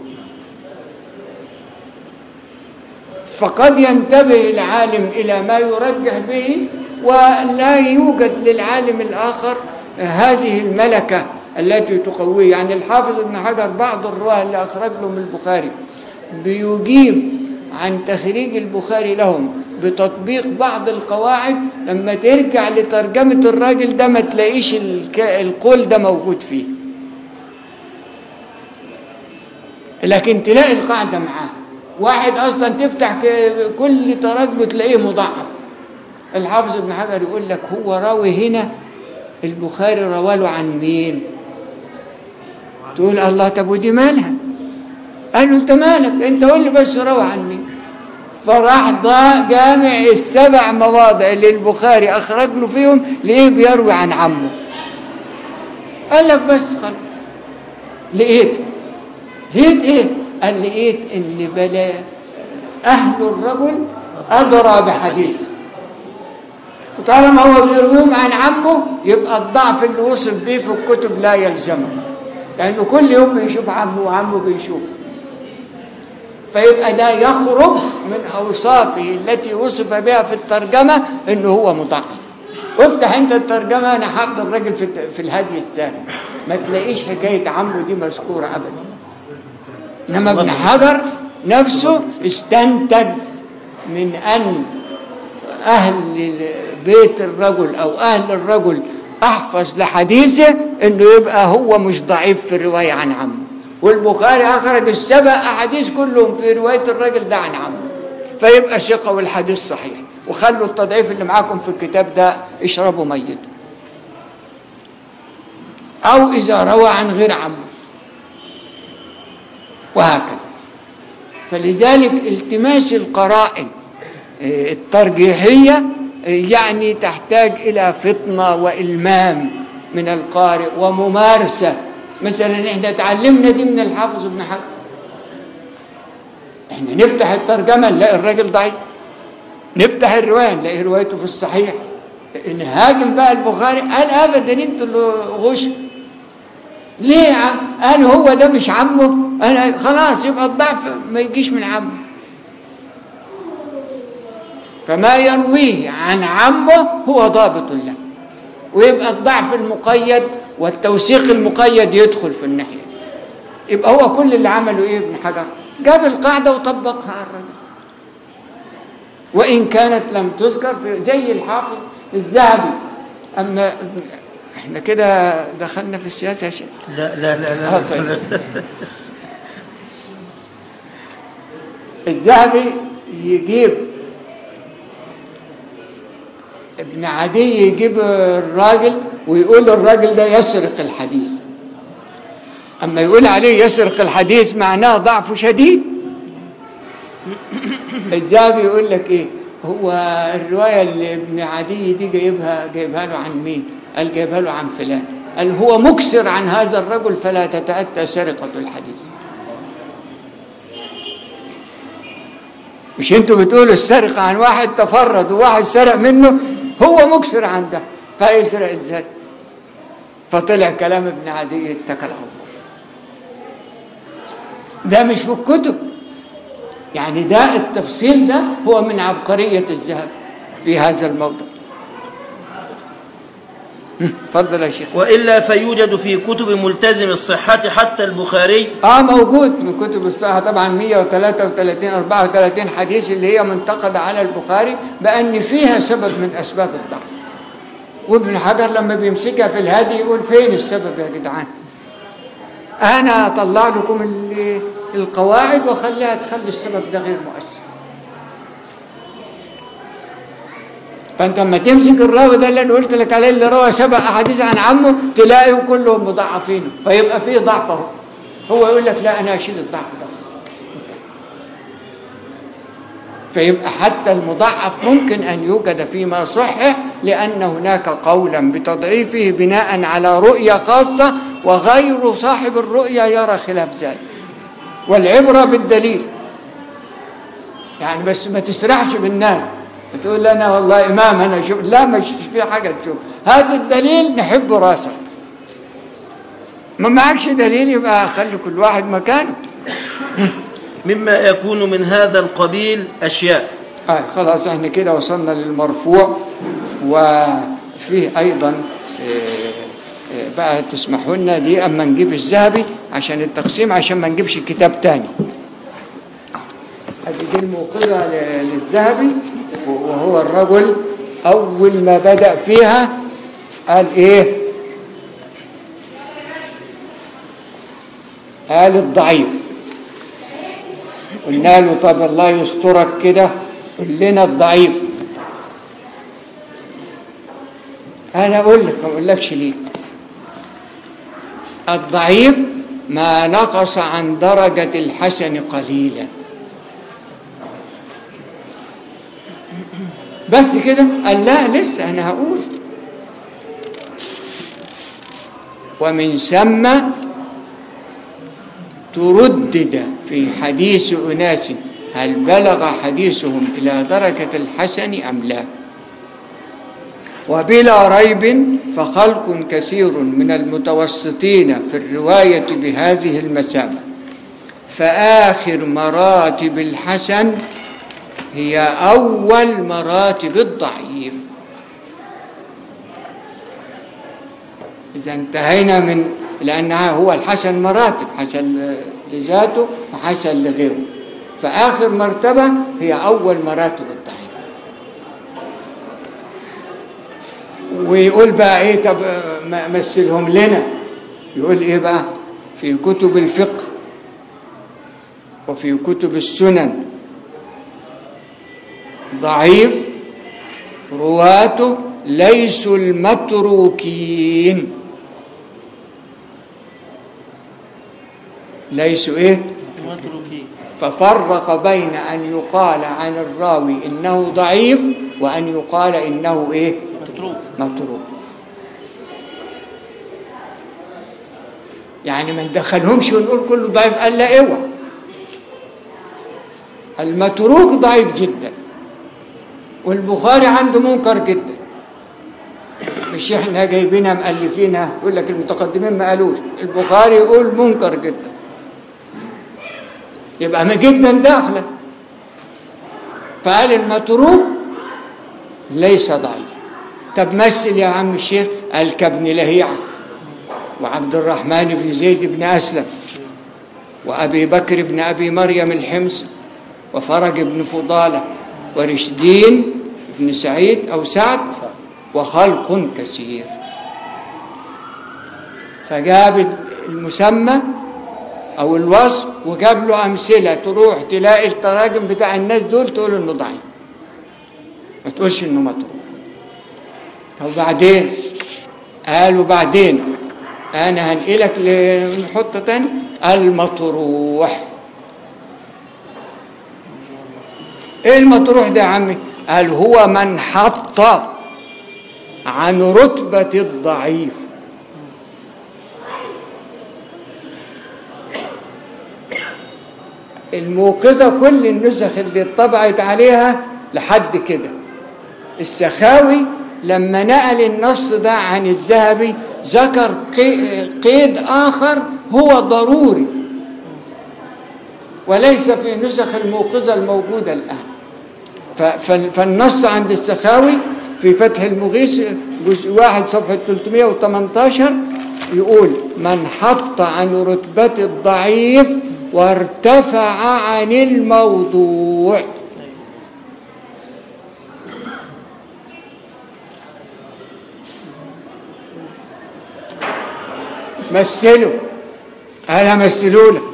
فقد ينتبه العالم إلى ما يرجح به ولا يوجد للعالم الآخر هذه الملكة التي تقويه يعني الحافظ ابن حجر بعض الرواه اللي أخرج له من البخاري بيجيب عن تخريج البخاري لهم بتطبيق بعض القواعد لما ترجع لترجمة الراجل ده ما تلاقيش الك- القول ده موجود فيه لكن تلاقي القاعدة معاه واحد أصلا تفتح ك- كل تراجمه تلاقيه مضاعف الحافظ ابن حجر يقول لك هو راوي هنا البخاري رواله عن مين تقول الله طب ودي مالها قال له انت مالك انت قول لي بس روى عن مين فراح ضاع جامع السبع مواضع اللي البخاري اخرج له فيهم ليه بيروي عن عمه قال لك بس خلاص لقيت لقيت ايه قال لقيت ان بلا اهل الرجل ادرى بحديثه وطالما هو بيرويهم عن عمه يبقى الضعف اللي وصف بيه في الكتب لا يلزمه لانه كل يوم بيشوف عمه وعمه بيشوفه فيبقى ده يخرج من اوصافه التي وصف بها في الترجمه انه هو مضاعف افتح انت الترجمه انا حافظ الراجل في في الهدي السالم ما تلاقيش حكايه عمه دي مذكوره ابدا انما ابن حجر نفسه استنتج من ان اهل بيت الرجل أو أهل الرجل أحفظ لحديثه إنه يبقى هو مش ضعيف في الرواية عن عمه والبخاري أخرج السبع أحاديث كلهم في رواية الرجل ده عن عمه فيبقى ثقة والحديث صحيح وخلوا التضعيف اللي معاكم في الكتاب ده اشربوا ميت أو إذا روى عن غير عمه وهكذا فلذلك التماس القرائن آه، الترجيحية آه، يعني تحتاج إلى فطنة وإلمام من القارئ وممارسة مثلا احنا تعلمنا دي من الحافظ ابن حجر احنا نفتح الترجمة نلاقي الراجل ضعيف نفتح الرواية نلاقي روايته في الصحيح نهاجم بقى البخاري قال ابدا انتوا اللي غش ليه يا عم قال هو ده مش عمه انا خلاص يبقى الضعف ما يجيش من عمه فما يرويه عن عمه هو ضابط له ويبقى الضعف المقيد والتوثيق المقيد يدخل في الناحيه دي يبقى هو كل اللي عمله ايه ابن حجر جاب القاعده وطبقها على الرجل وان كانت لم تذكر في زي الحافظ الذهبي اما احنا كده دخلنا في السياسه يا شيخ لا لا لا آه، لا, طيب. لا. الذهبي يجيب ابن عدي يجيب الراجل ويقول الراجل ده يسرق الحديث اما يقول عليه يسرق الحديث معناه ضعفه شديد الذهبي يقول لك ايه هو الروايه اللي ابن عدي دي جايبها جايبها له عن مين قال جايبها له عن فلان قال هو مكسر عن هذا الرجل فلا تتاتى سرقه الحديث مش انتوا بتقولوا السرقة عن واحد تفرد وواحد سرق منه هو مكسر عن ده فيسرق ازاي فطلع كلام ابن عدي اتكل على الله ده مش في الكتب يعني ده التفصيل ده هو من عبقرية الذهب في هذا الموضوع هم، اتفضل يا شيخ وإلا فيوجد في كتب ملتزم الصحة حتى البخاري اه موجود من كتب الصحة طبعا 133 34 حديث اللي هي منتقدة على البخاري بأن فيها سبب من أسباب الضعف وابن حجر لما بيمسكها في الهادي يقول فين السبب يا جدعان أنا أطلع لكم ال- القواعد وأخليها تخلي السبب ده غير مؤثر فانت لما تمسك الراوي ده اللي انا قلت لك عليه اللي روى سبع احاديث عن عمه تلاقيهم كلهم مضاعفين فيبقى فيه ضعف اهو هو يقول لك لا انا اشيل الضعف ده فيبقى حتى المضاعف ممكن ان يوجد فيما صحح لان هناك قولا بتضعيفه بناء على رؤيه خاصه وغير صاحب الرؤيه يرى خلاف ذلك والعبره بالدليل يعني بس ما تسرحش بالناس تقول انا والله امام انا شوف لا مش في حاجه تشوف هات الدليل نحب راسك ما معكش دليل يبقى خلي كل واحد مكانه مما يكون من هذا القبيل أشياء آه خلاص احنا كده وصلنا للمرفوع وفيه ايضا آه، آه، بقى تسمحوا لنا دي اما نجيب الذهبي عشان التقسيم عشان ما نجيبش كتاب تاني هذه دي الموقظة ل- للذهبي وهو الرجل أول ما بدأ فيها قال إيه؟ قال الضعيف قلنا له طب الله يسترك كده قل لنا الضعيف انا اقول لك ما اقولكش ليه الضعيف ما نقص عن درجة الحسن قليلا بس كده قال لا لسه انا هقول ومن ثم تردد في حديث أناس هل بلغ حديثهم إلى درجة الحسن أم لا وبلا ريب فخلق كثير من المتوسطين في الرواية بهذه المسامة فآخر مراتب الحسن هي أول مراتب الضعيف إذا انتهينا من لأنها هو الحسن مراتب حسن لذاته وحسن لغيره فآخر مرتبة هي أول مراتب الضعيف ويقول بقى ايه طب آه، م- مثلهم لنا يقول ايه بقى في كتب الفقه وفي كتب السنن ضعيف رواته ليسوا المتروكين ليسوا ايه متروكين ففرق بين ان يقال عن الراوي انه ضعيف وان يقال انه ايه متروك متروك يعني ما ندخلهمش ونقول كله ضعيف قال لا اوعى المتروك ضعيف جدا والبخاري عنده منكر جدا مش احنا جايبينها مؤلفينها يقول لك المتقدمين ما قالوش البخاري يقول منكر جدا يبقى ما جدا داخله فقال المتروك ليس ضعيف طب مثل يا عم الشيخ قال كابن لهيعة وعبد الرحمن بن زيد بن أسلم وأبي بكر بن أبي مريم الحمص وفرج بن فضالة ورشدين بن سعيد أو سعد وخلق كثير فجاب المسمى أو الوصف وجاب له أمثلة تروح تلاقي التراجم بتاع الناس دول تقول إنه ضعيف ما تقولش إنه متروك طب بعدين قالوا بعدين انا هنقلك لنحطه تاني المطروح ايه المطروح ده يا عمي قال هو من حط عن رتبة الضعيف الموقظة كل النسخ اللي اتطبعت عليها لحد كده السخاوي لما نقل النص ده عن الذهبي ذكر قي- قيد آخر هو ضروري وليس في نسخ الموقظة الموجودة الآن ف- ف- فالنص عند السخاوي في فتح المغيث جزء واحد صفحة 318 يقول من حط عن رتبة الضعيف وارتفع عن الموضوع مثلوا أنا مثلوا لك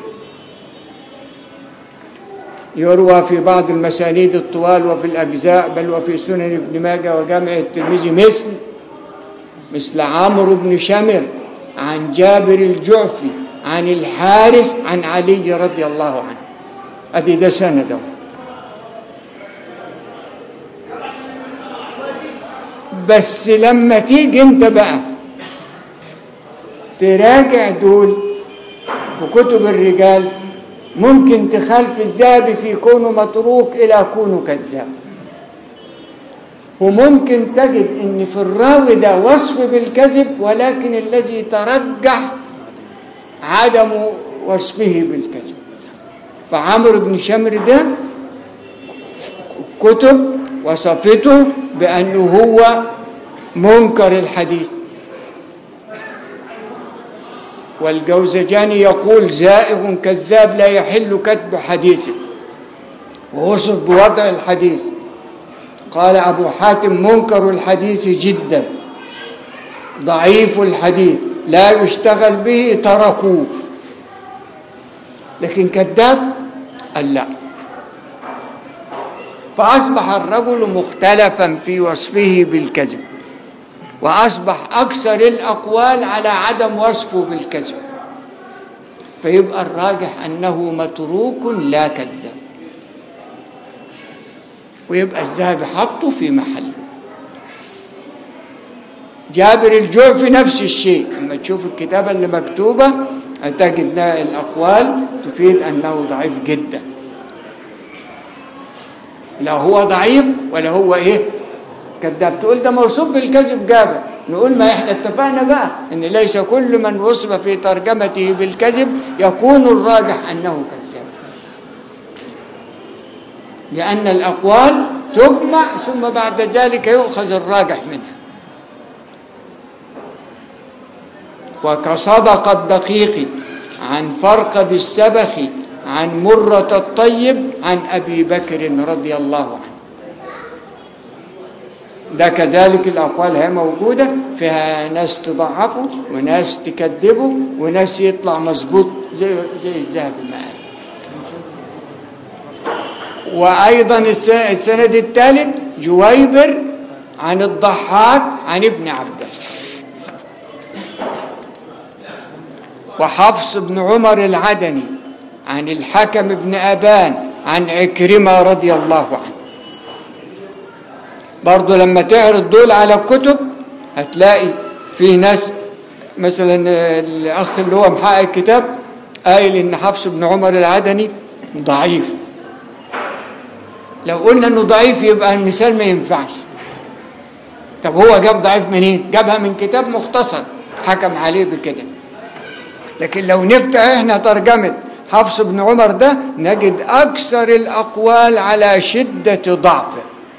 يروى في بعض المسانيد الطوال وفي الأجزاء بل وفي سنن ابن ماجه وجامع الترمذي مثل مثل عمرو بن شمر عن جابر الجعفي عن الحارث عن علي رضي الله عنه أدي ده سنده بس لما تيجي انت بقى تراجع دول في كتب الرجال ممكن تخالف الذهبي في كونه متروك إلى كونه كذاب وممكن تجد ان في الراوي ده وصف بالكذب ولكن الذي ترجح عدم وصفه بالكذب فعمرو بن شمر ده كتب وصفته بأنه هو منكر الحديث والجوزجاني يقول زائغ كذاب لا يحل كتب حديثه ووصف بوضع الحديث قال أبو حاتم منكر الحديث جدا ضعيف الحديث لا يشتغل به تركوه لكن كذاب قال لا فأصبح الرجل مختلفا في وصفه بالكذب وأصبح أكثر الأقوال على عدم وصفه بالكذب فيبقى الراجح أنه متروك لا كذاب ويبقى الذهبي حطه في محله جابر الجعفي نفس الشيء لما تشوف الكتابة اللي مكتوبة هتجد الأقوال تفيد أنه ضعيف جدا لا هو ضعيف ولا هو إيه كذاب تقول ده موصوف بالكذب جابر نقول ما احنا اتفقنا بقى ان ليس كل من وصف في ترجمته بالكذب يكون الراجح انه كذاب لان الاقوال تجمع ثم بعد ذلك يؤخذ الراجح منها وكصدق الدقيق عن فرقد السبخ عن مرة الطيب عن أبي بكر رضي الله عنه ده كذلك الأقوال هي موجودة فيها ناس تضعفه وناس تكذبه وناس يطلع مظبوط زي زي الذهب المعارف وأيضا الس- السند الثالث جويبر عن الضحاك عن ابن عباس وحفص بن عمر العدني عن الحكم بن أبان عن عكرمة رضي الله عنه برضو لما تعرض دول على الكتب هتلاقي في ناس مثلا الأخ اللي هو محقق الكتاب قايل إن حفص بن عمر العدني ضعيف لو قلنا إنه ضعيف يبقى المثال ما ينفعش طب هو جاب ضعيف منين؟ جابها من كتاب مختصر حكم عليه بكده لكن لو نفتح احنا ترجمة حفص بن عمر ده نجد أكثر الأقوال على شدة ضعفه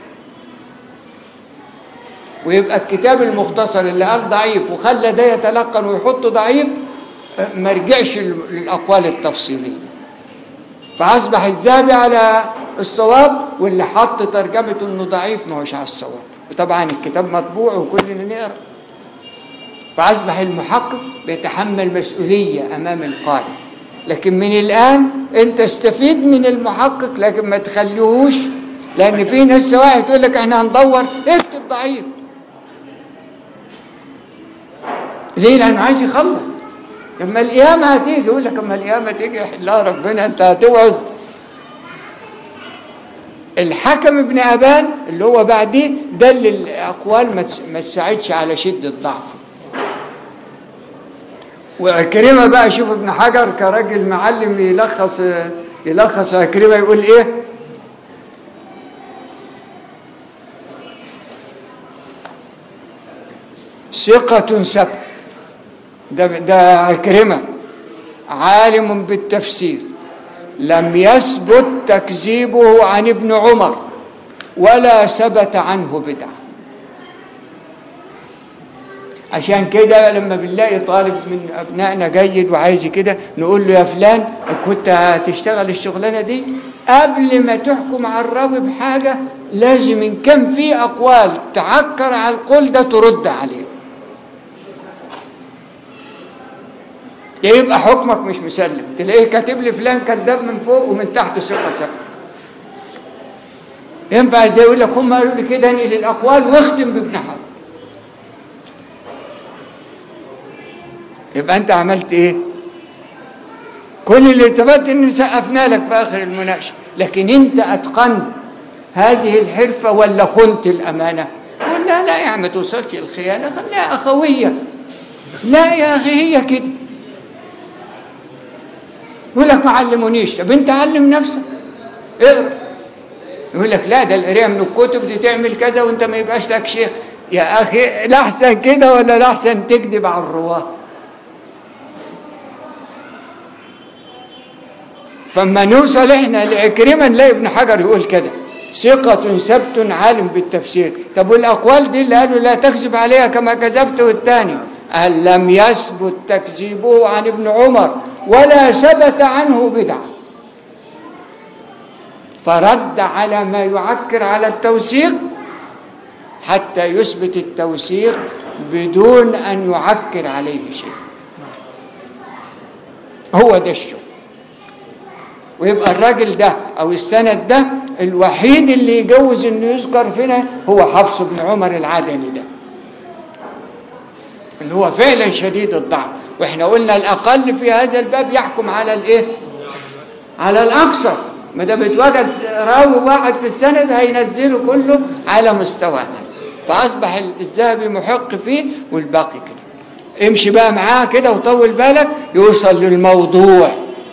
ويبقى الكتاب المختصر اللي قال ضعيف وخلى ده يتلقن ويحط ضعيف اه، ما رجعش لل- للأقوال التفصيلية فأصبح الذهبي على الصواب واللي حط ترجمته إنه ضعيف ما هوش على الصواب وطبعا الكتاب مطبوع وكلنا نقرأ فأصبح المحقق بيتحمل مسؤولية أمام القارئ لكن من الآن أنت استفيد من المحقق لكن ما تخليهوش لأن في ناس سواء تقول لك احنا هندور اكتب ضعيف ليه؟ لأنه عايز يخلص لما القيامة هتيجي يقول لك اما القيامة تيجي يحلها ربنا أنت هتوعظ الحكم ابن أبان اللي هو بعديه ده اللي الأقوال ما تس- ما تساعدش على شدة ضعفه وعكرمة بقى شوف ابن حجر كراجل معلم يلخص يلخص عكرمة يقول ايه ثقة سبت ده ده عكرمة عالم بالتفسير لم يثبت تكذيبه عن ابن عمر ولا ثبت عنه بدعه عشان كده لما بنلاقي طالب من ابنائنا جيد وعايز كده نقول له يا فلان كنت هتشتغل الشغلانه دي قبل ما تحكم على الراوي بحاجه لازم ان كان في اقوال تعكر على القول ده ترد عليه يبقى حكمك مش مسلم تلاقيه كاتب لي فلان كذاب من فوق ومن تحت ثقه ثقه ينفع ده يقول لك هم قالوا لي كده انقل الاقوال واختم بابن حجر يبقى انت عملت ايه كل اللي ثبت ان سقفنا لك في اخر المناقشه لكن انت اتقنت هذه الحرفه ولا خنت الامانه قول لا لا يا عم ما توصلش الخيانه خليها اخويه لا يا اخي هي كده يقول لك ما علمونيش طب انت علم نفسك اقرا يقول لك لا ده القرايه من الكتب دي تعمل كذا وانت ما يبقاش لك شيخ يا اخي لا احسن كده ولا لا احسن تكذب على الرواه فما نوصل احنا لعكرمة نلاقي ابن حجر يقول كده ثقة سبت عالم بالتفسير طب والأقوال دي اللي قالوا لا تكذب عليها كما كذبت والتاني قال لم يثبت تكذيبه عن ابن عمر ولا ثبت عنه بدعة فرد على ما يعكر على التوثيق حتى يثبت التوثيق بدون أن يعكر عليه شيء هو ده الشغل ويبقى الراجل ده او السند ده الوحيد اللي يجوز انه يذكر فينا هو حفص بن عمر العدني ده اللي هو فعلا شديد الضعف واحنا قلنا الاقل في هذا الباب يحكم على الايه على الاكثر ما دام اتوجد راوي واحد في السند هينزله كله على مستوى هذا فاصبح الذهبي محق فيه والباقي كده امشي بقى معاه كده وطول بالك يوصل للموضوع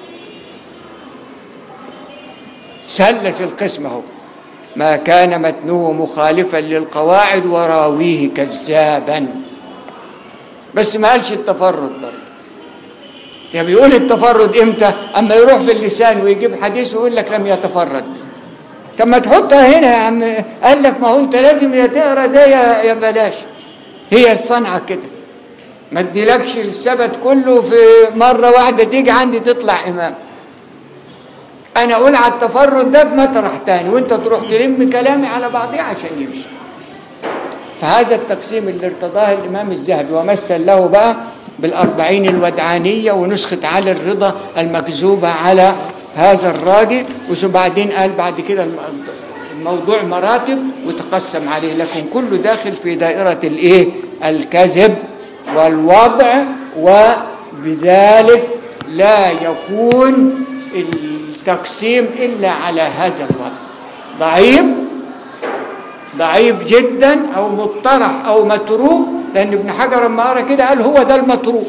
سلس القسم اهو ما كان متنوه مخالفا للقواعد وراويه كذابا بس ما قالش التفرد برضه يا بيقول التفرد امتى اما يروح في اللسان ويجيب حديث ويقول لك لم يتفرد طب ما تحطها هنا يا عم قال لك ما هو انت لازم يا تقرا ده يا يا بلاش هي الصنعه كده ما اديلكش السبت كله في مره واحده تيجي عندي تطلع امام انا اقول على التفرد ده في مطرح تاني وانت تروح تلم كلامي على بعضيه عشان يمشي فهذا التقسيم اللي ارتضاه الإمام الذهبي ومثل له بقى بالأربعين الودعانية ونسخة علي الرضا المكذوبة على هذا الراجل وبعدين قال بعد كده الم- الموضوع مراتب وتقسم عليه لكن كله داخل في دائرة الايه الكذب والوضع وبذلك لا يكون التقسيم إلا على هذا الوضع ضعيف ضعيف جدا او مطرح او متروك لان ابن حجر لما قرا كده قال هو ده المتروك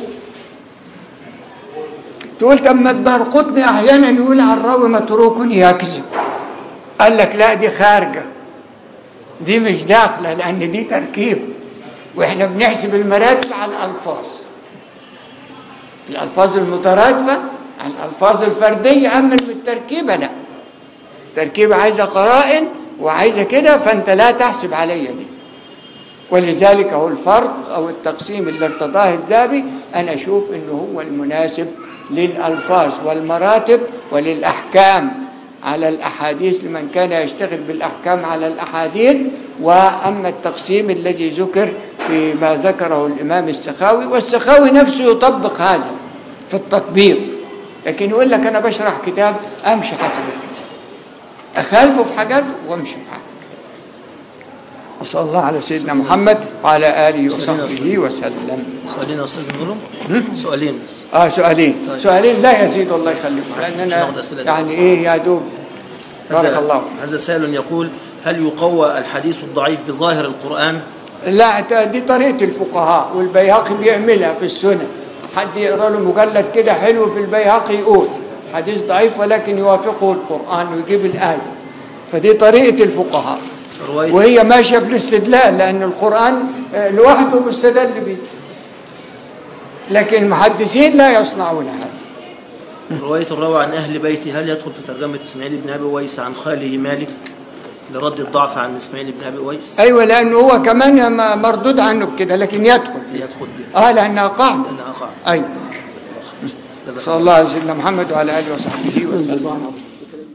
تقول طب ما الدار قطني احيانا يقول على الراوي متروك يكذب قال لك لا دي خارجه دي مش داخله لان دي تركيب واحنا بنحسب المراتب على الالفاظ الالفاظ المترادفه على الالفاظ الفرديه اما بالتركيبه لا تركيبه عايزه قرائن وعايزه كده فانت لا تحسب عليا دي ولذلك هو الفرق او التقسيم اللي ارتضاه الذهبي انا اشوف انه هو المناسب للالفاظ والمراتب وللاحكام على الاحاديث لمن كان يشتغل بالاحكام على الاحاديث واما التقسيم الذي ذكر فيما ذكره الامام السخاوي والسخاوي نفسه يطبق هذا في التطبيق لكن يقول لك انا بشرح كتاب امشي حسب الكتاب اخالفه في حاجات وامشي في حاجات وصلى الله على سيدنا محمد وعلى اله وصحبه وسلم سؤالين يا استاذ نقولهم سؤالين بس اه سؤالين طيب. سؤالين لا يزيد الله يخليكم مش لاننا هناخد أسئلة دي. يعني ايه يا دوب بارك هذا- الله فيك. هذا سائل يقول هل يقوى الحديث الضعيف بظاهر القرآن لا ت- دي طريقه الفقهاء والبيهقي بيعملها في السنن حد يقرا له مجلد كده حلو في البيهقي يقول حديث ضعيف ولكن يوافقه القران ويجيب الايه فدي طريقه الفقهاء رواية وهي ماشيه في الاستدلال لان القران آه، لوحده مستدل به لكن المحدثين لا يصنعون هذا رواية الروى عن أهل بيتي هل يدخل في ترجمة إسماعيل بن أبي ويس عن خاله مالك لرد الضعف عن إسماعيل بن أبي ويس ايوه لانه هو كمان م- مردود عنه بكده لكن يدخل فيه يدخل بها اه لانها قاعده لأنها قاعدة ايوه جزاك صلى الله على سيدنا محمد وعلى اله وصحبه وسلم